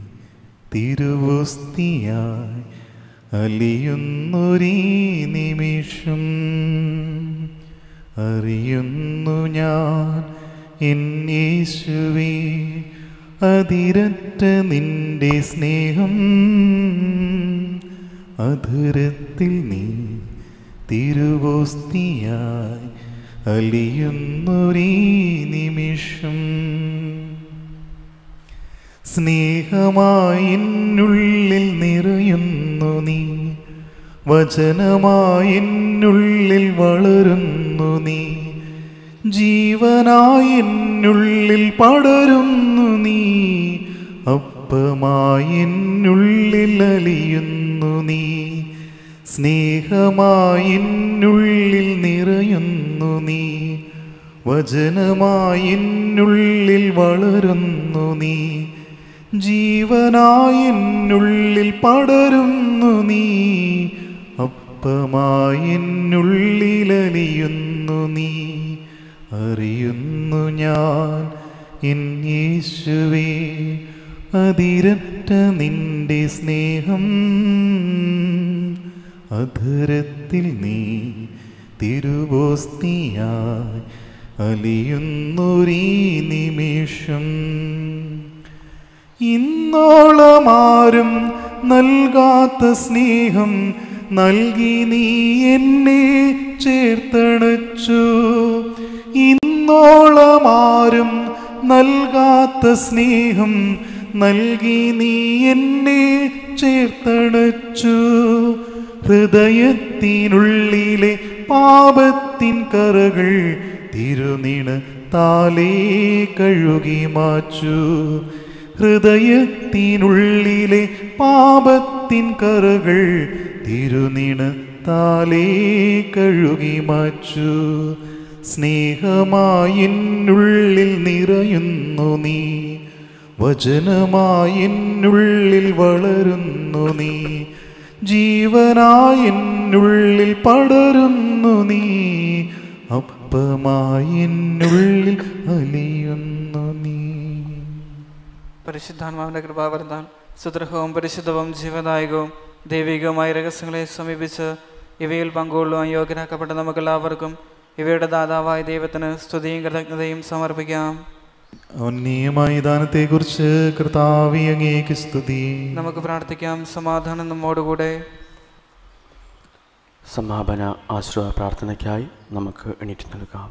തിരുവോസ്തിയായി അലിയുന്നൊരീ നിമിഷം അറിയുന്നു ഞാൻ എന്നേശുവേ അതിരറ്റ നിന്റെ സ്നേഹം അധരത്തിൽ നീ തിരുവോസ്തിയായി അലിയുന്നൊരീ നിമിഷം സ്നേഹമായി എന്നുള്ളിൽ നിറയുന്നു നീ വചനമായി എന്നുള്ളിൽ വളരുന്നു നീ ജീവനായി എന്നുള്ളിൽ പടരുന്നു നീ അപ്പമായി എന്നുള്ളിൽ അലിയുന്നു നീ സ്നേഹമായി എന്നുള്ളിൽ നിറയുന്നു നീ വചനമായി എന്നുള്ളിൽ വളരുന്നു നീ ജീവനായി എന്നുള്ളിൽ പടരുന്നു നീ അപ്പമായി എന്നുള്ളിൽ അലിയുന്നു നീ അറിയുന്നു ഞാൻ എൻ യേശുവേ അതിരറ്റ നിന്റെ സ്നേഹം അധരത്തിൽ നീ തിരുവോസ്തിയായി അലിയുന്നൊരീ നിമിഷം ഇന്നോളമാരും നൽകാത്ത സ്നേഹം നൽകി നീ എന്നെ ചേർത്തണച്ചു ഇന്നോളമാരും നൽകാത്ത സ്നേഹം നൽകി നീ എന്നെ ചേർത്തണച്ചു ഹൃദയത്തിനുള്ളിലെ പാപത്തിൻ കറകൾ തിരുനിണ താലേ കഴുകി മാച്ചു ഹൃദയത്തിനുള്ളിലെ പാപത്തിൻ കറകൾ തിരുനിണ താലേ കഴുകി മാച്ചു സ്നേഹമായി എന്നുള്ളിൽ നിറയുന്നു നീ വചനമായി എന്നുള്ളിൽ വളരുന്നു നീ ജീവനായി എന്നുള്ളിൽ പടരുന്നു നീ അപ്പമായി എന്നുള്ളിൽ അലിയുന്നു നീ പരിശുദ്ധാത്മാവിൻ്റെ കൃപാവർത്താൻ സുദൃഹവും പരിശുദ്ധവും ജീവദായകവും ദൈവികവുമായ രഹസ്യങ്ങളെ സമീപിച്ച് ഇവയിൽ പങ്കുകൊള്ളുവാൻ യോഗ്യരാക്കപ്പെട്ട നമുക്കെല്ലാവർക്കും ഇവയുടെ ദാതാവായ ദൈവത്തിന് സ്തുതിയും കൃതജ്ഞതയും സമർപ്പിക്കാം ഉന്നീയമായ ദാനത്തെക്കുറിച്ച് കർത്താവി അങ്ങേക്ക് സ്തുതി നമുക്ക് പ്രാർത്ഥിക്കാം സമാധാനം നമ്മോടുകൂടെ സമാപന ആശ്രയ പ്രാർത്ഥനയ്ക്കായി നമുക്ക് എണീറ്റ് നൽകാം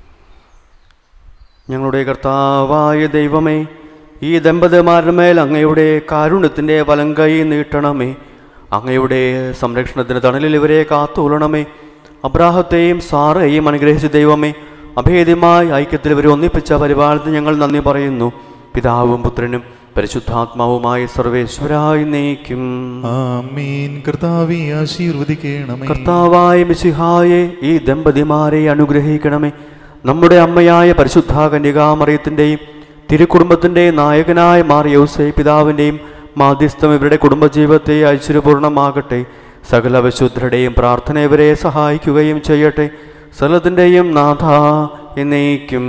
ഞങ്ങളുടെ കർത്താവായ ദൈവമേ ഈ ദമ്പതിമാരുടെ മേൽ അങ്ങയുടെ കാരുണ്യത്തിൻ്റെ വലം കൈ നീട്ടണമേ അങ്ങയുടെ സംരക്ഷണത്തിന് തണലിൽ ഇവരെ കാത്തുകൊള്ളണമേ അബ്രാഹത്തെയും സാറയെയും അനുഗ്രഹിച്ച ദൈവമേ അഭേദ്യമായ ഐക്യത്തിൽ ഇവരെ ഒന്നിപ്പിച്ച പരിപാലനത്തിന് ഞങ്ങൾ നന്ദി പറയുന്നു പിതാവും പുത്രനും പരിശുദ്ധാത്മാവുമായ സർവേശ്വരായി നയിക്കും ആമീൻ കർത്താവി ആശീർവദിക്കണമേ കർത്താവായ മിശിഹായെ ഈ ദമ്പതിമാരെ അനുഗ്രഹിക്കണമേ നമ്മുടെ അമ്മയായ പരിശുദ്ധ കന്യകാമറിയത്തിൻ്റെയും തിരുക്കുടുംബത്തിൻ്റെ നായകനായ മാറിയോസെ പിതാവിൻ്റെയും മാധ്യസ്ഥം ഇവരുടെ കുടുംബജീവിതത്തെ ഐശ്വര്യപൂർണ്ണമാകട്ടെ സകല വിശുദ്ധരുടെയും പ്രാർത്ഥന ഇവരെ സഹായിക്കുകയും ചെയ്യട്ടെ സകലത്തിൻ്റെയും നാഥ എന്നേക്കും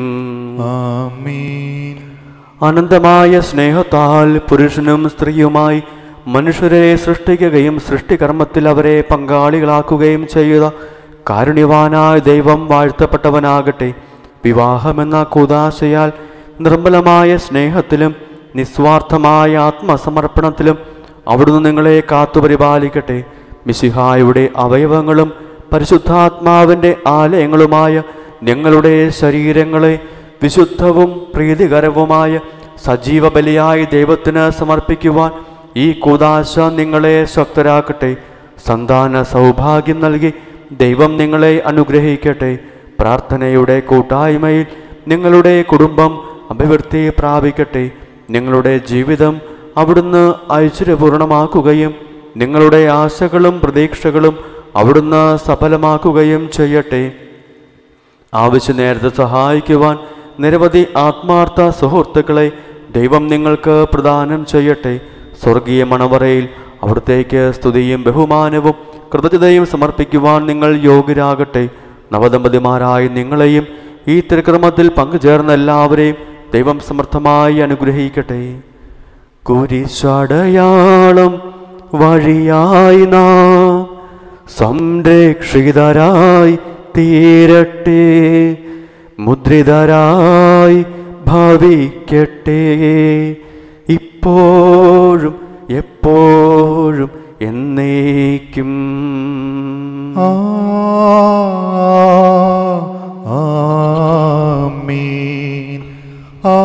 ആമീൻ അനന്തമായ സ്നേഹത്താൽ പുരുഷനും സ്ത്രീയുമായി മനുഷ്യരെ സൃഷ്ടിക്കുകയും സൃഷ്ടികർമ്മത്തിൽ അവരെ പങ്കാളികളാക്കുകയും ചെയ്ത കാരുണ്യവാനായ ദൈവം വാഴ്ത്തപ്പെട്ടവനാകട്ടെ വിവാഹമെന്ന കൂതാശയാൽ നിർമ്മലമായ സ്നേഹത്തിലും നിസ്വാർത്ഥമായ ആത്മസമർപ്പണത്തിലും അവിടുന്ന് നിങ്ങളെ കാത്തുപരിപാലിക്കട്ടെ മിശിഹായുടെ അവയവങ്ങളും പരിശുദ്ധാത്മാവിൻ്റെ ആലയങ്ങളുമായ ഞങ്ങളുടെ ശരീരങ്ങളെ വിശുദ്ധവും പ്രീതികരവുമായ സജീവ ബലിയായി ദൈവത്തിന് സമർപ്പിക്കുവാൻ ഈ കൂതാശ നിങ്ങളെ ശക്തരാക്കട്ടെ സന്താന സൗഭാഗ്യം നൽകി ദൈവം നിങ്ങളെ അനുഗ്രഹിക്കട്ടെ പ്രാർത്ഥനയുടെ കൂട്ടായ്മയിൽ നിങ്ങളുടെ കുടുംബം അഭിവൃദ്ധി പ്രാപിക്കട്ടെ നിങ്ങളുടെ ജീവിതം അവിടുന്ന് ഐശ്വര്യപൂർണമാക്കുകയും നിങ്ങളുടെ ആശകളും പ്രതീക്ഷകളും അവിടുന്ന് സഫലമാക്കുകയും ചെയ്യട്ടെ ആവശ്യ നേരത്തെ സഹായിക്കുവാൻ നിരവധി ആത്മാർത്ഥ സുഹൃത്തുക്കളെ ദൈവം നിങ്ങൾക്ക് പ്രദാനം ചെയ്യട്ടെ സ്വർഗീയ മണവറയിൽ അവിടത്തേക്ക് സ്തുതിയും ബഹുമാനവും കൃതജ്ഞതയും സമർപ്പിക്കുവാൻ നിങ്ങൾ യോഗ്യരാകട്ടെ നവദമ്പതിമാരായ നിങ്ങളെയും ഈ തിരുക്രമത്തിൽ പങ്കുചേർന്ന എല്ലാവരെയും ദൈവം സമർത്ഥമായി അനുഗ്രഹിക്കട്ടെ കുരിശടയാളം വഴിയായി നാം സംരക്ഷിതരായി തീരട്ടെ മുദ്രിതരായി ഭവിക്കട്ടെ ഇപ്പോഴും എപ്പോഴും എന്നേക്കും ആ ആമീൻ ആ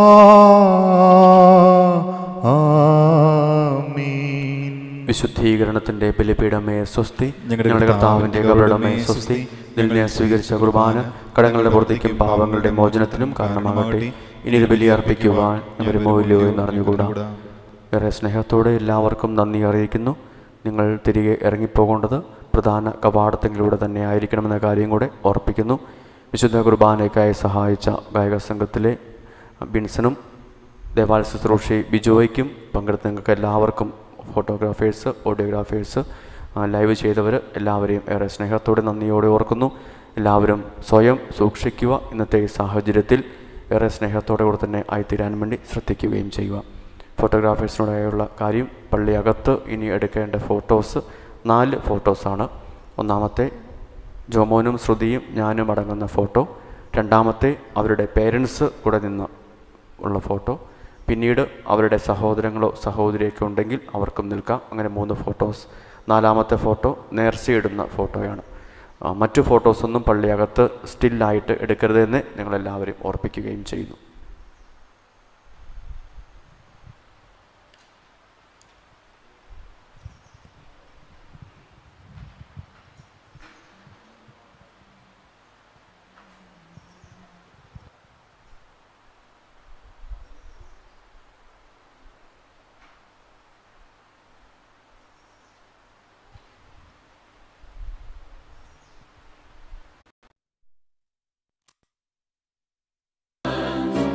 ആമീൻ വിശുദ്ധീകരണത്തിന്റെ ബലിപീഠമേ സ്വസ്തി ഞങ്ങളുടെ ഞങ്ങളുടെ കർത്താവിന്റെ കർത്താവിന്റെ കബറിടമേ സ്വസ്തി നിന്നെ സ്വീകരിച്ച കുർബാന കടങ്ങളുടെ പുറത്തേക്കും പാപങ്ങളുടെ മോചനത്തിനും കാരണമാകട്ടെ ഇനി ഒരു ബലി അർപ്പിക്കുവാൻ വരുമോ ഇല്ലയോ എന്ന് അറിഞ്ഞുകൂടാ ഏറെ സ്നേഹത്തോടെ എല്ലാവർക്കും നന്ദി അറിയിക്കുന്നു നിങ്ങൾ തിരികെ ഇറങ്ങിപ്പോകേണ്ടത് പ്രധാന കവാടത്തിലൂടെ തന്നെ ആയിരിക്കണമെന്ന കാര്യം കൂടെ ഓർപ്പിക്കുന്നു വിശുദ്ധ കുർബാനയ്ക്കായി സഹായിച്ച ഗായക സംഘത്തിലെ ബിൻസനും ദേവാലയ ശുശ്രൂഷി ബിജോയ്ക്കും പങ്കെടുത്ത നിങ്ങൾക്ക് എല്ലാവർക്കും ഫോട്ടോഗ്രാഫേഴ്സ് ഓഡിയോഗ്രാഫേഴ്സ് ലൈവ് ചെയ്തവർ എല്ലാവരെയും ഏറെ സ്നേഹത്തോടെ നന്ദിയോടെ ഓർക്കുന്നു എല്ലാവരും സ്വയം സൂക്ഷിക്കുക ഇന്നത്തെ ഈ സാഹചര്യത്തിൽ ഏറെ സ്നേഹത്തോടെ കൂടെ തന്നെ ആയിത്തീരാൻ വേണ്ടി ശ്രദ്ധിക്കുകയും ചെയ്യുക ഫോട്ടോഗ്രാഫേഴ്സിനോടായുള്ള കാര്യം പള്ളിയകത്ത് ഇനി എടുക്കേണ്ട ഫോട്ടോസ് നാല് ഫോട്ടോസാണ് ഒന്നാമത്തെ ജോമോനും ശ്രുതിയും ഞാനും അടങ്ങുന്ന ഫോട്ടോ രണ്ടാമത്തെ അവരുടെ പേരൻസ് കൂടെ നിന്ന് ഉള്ള ഫോട്ടോ പിന്നീട് അവരുടെ സഹോദരങ്ങളോ സഹോദരിയൊക്കെ ഉണ്ടെങ്കിൽ അവർക്കും നിൽക്കാം അങ്ങനെ മൂന്ന് ഫോട്ടോസ് നാലാമത്തെ ഫോട്ടോ നേർച്ചയിടുന്ന ഫോട്ടോയാണ് ആ, മറ്റു ഫോട്ടോസൊന്നും പള്ളിയകത്ത് സ്റ്റില്ലായിട്ട് എടുക്കരുതെന്ന് നിങ്ങളെല്ലാവരും ഓർപ്പിക്കുകയും ചെയ്യുന്നു Amen.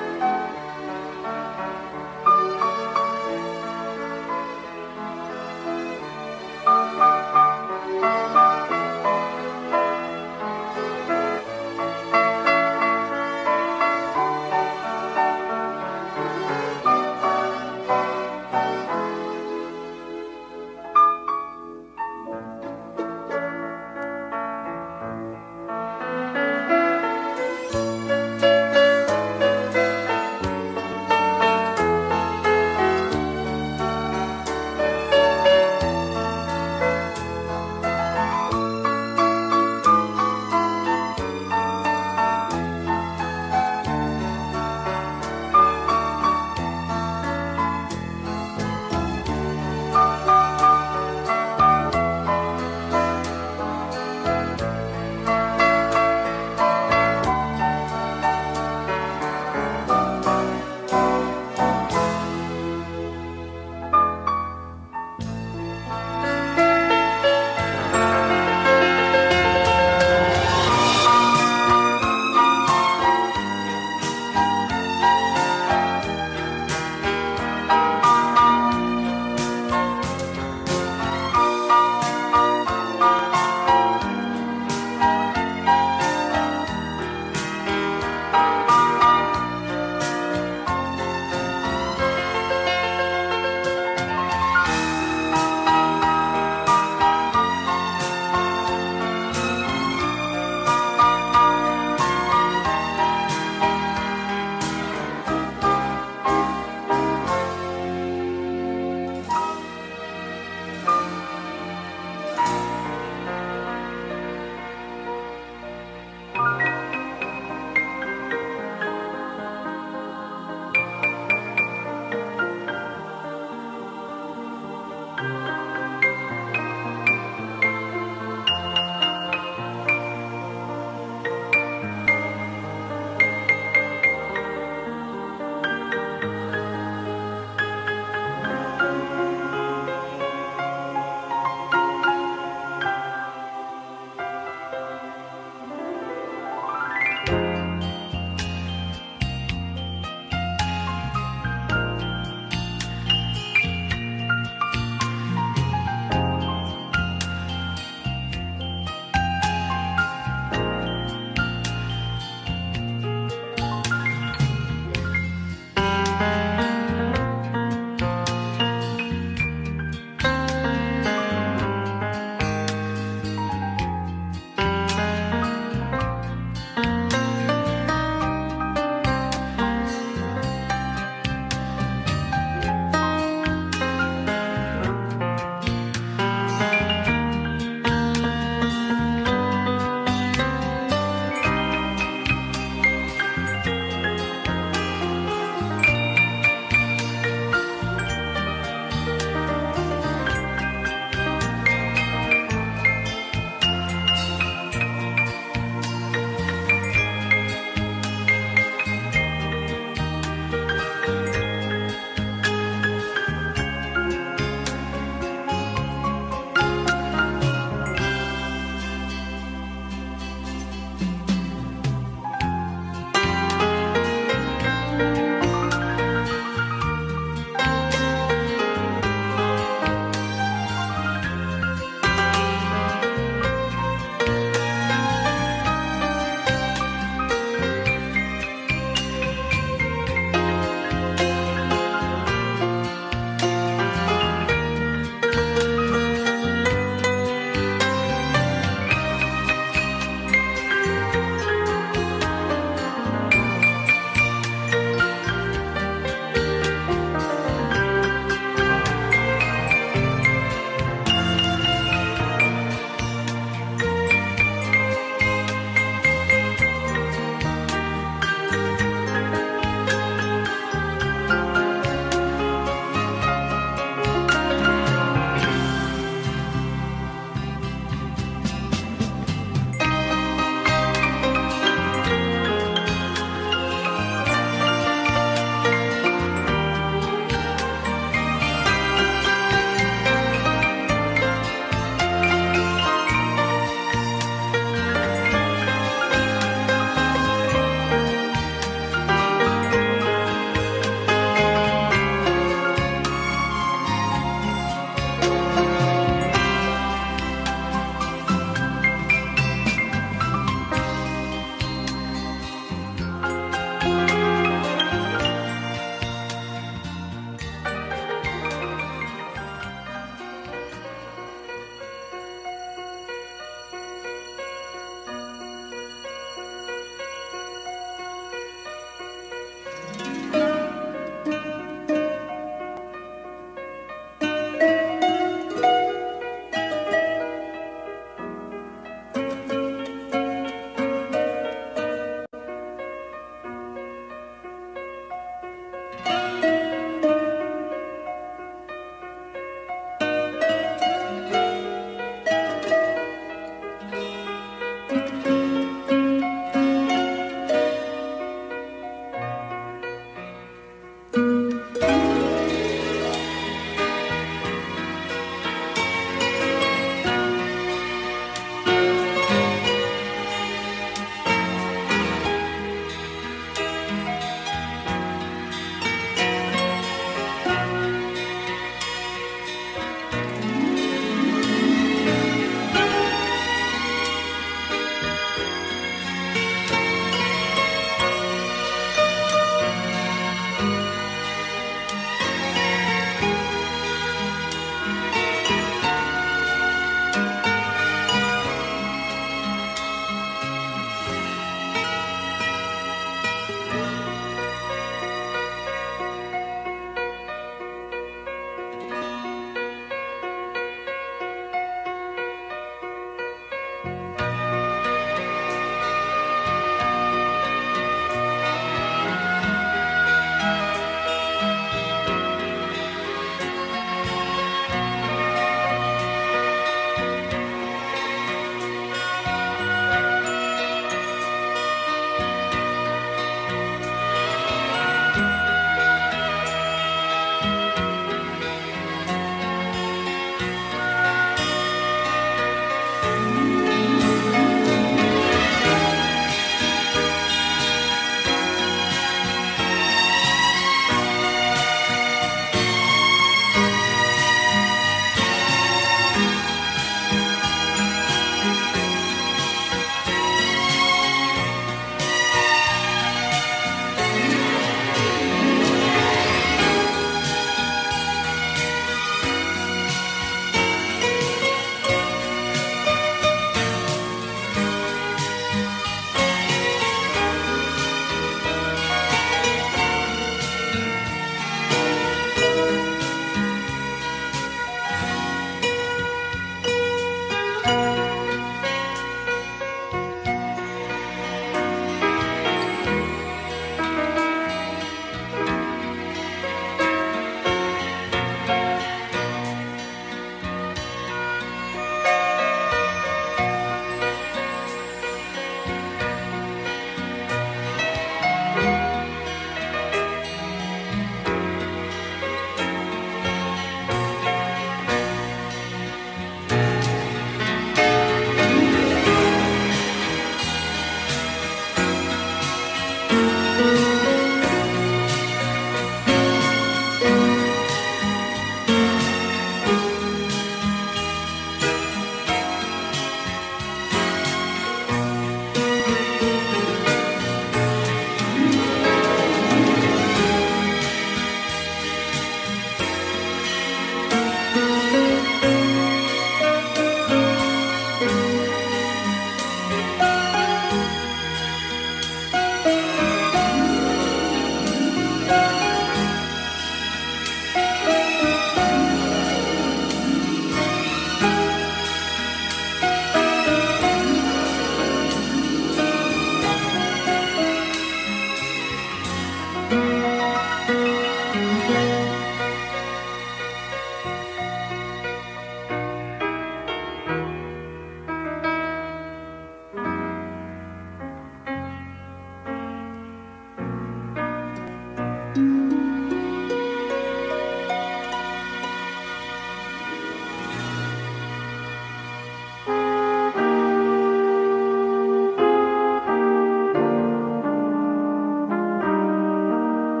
ും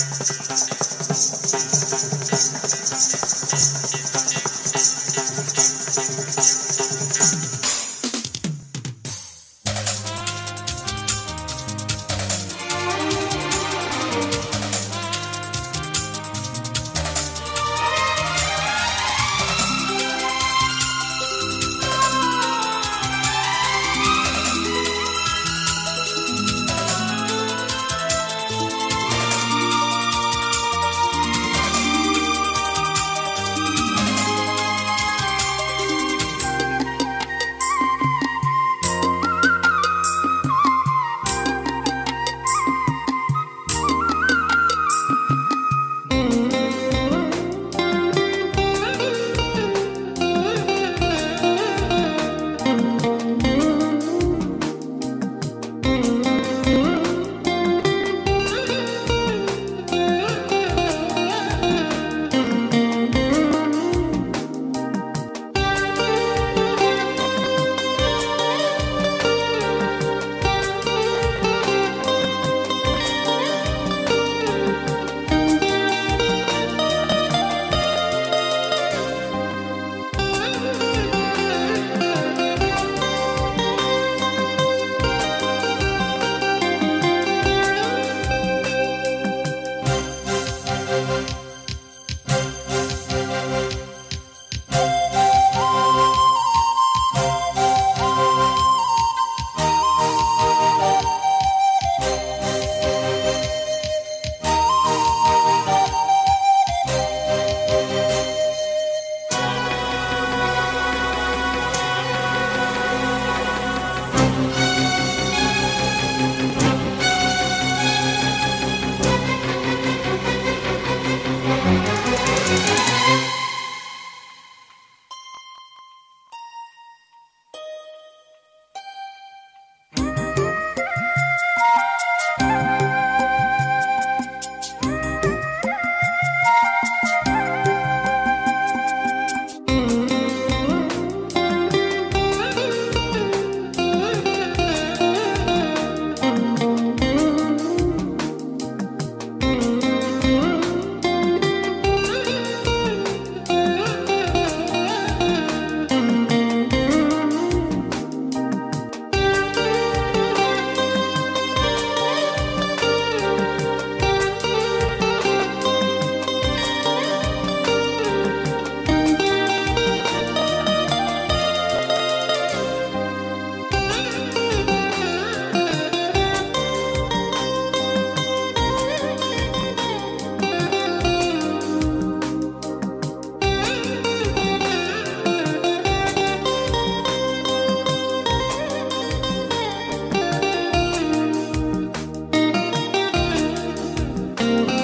ും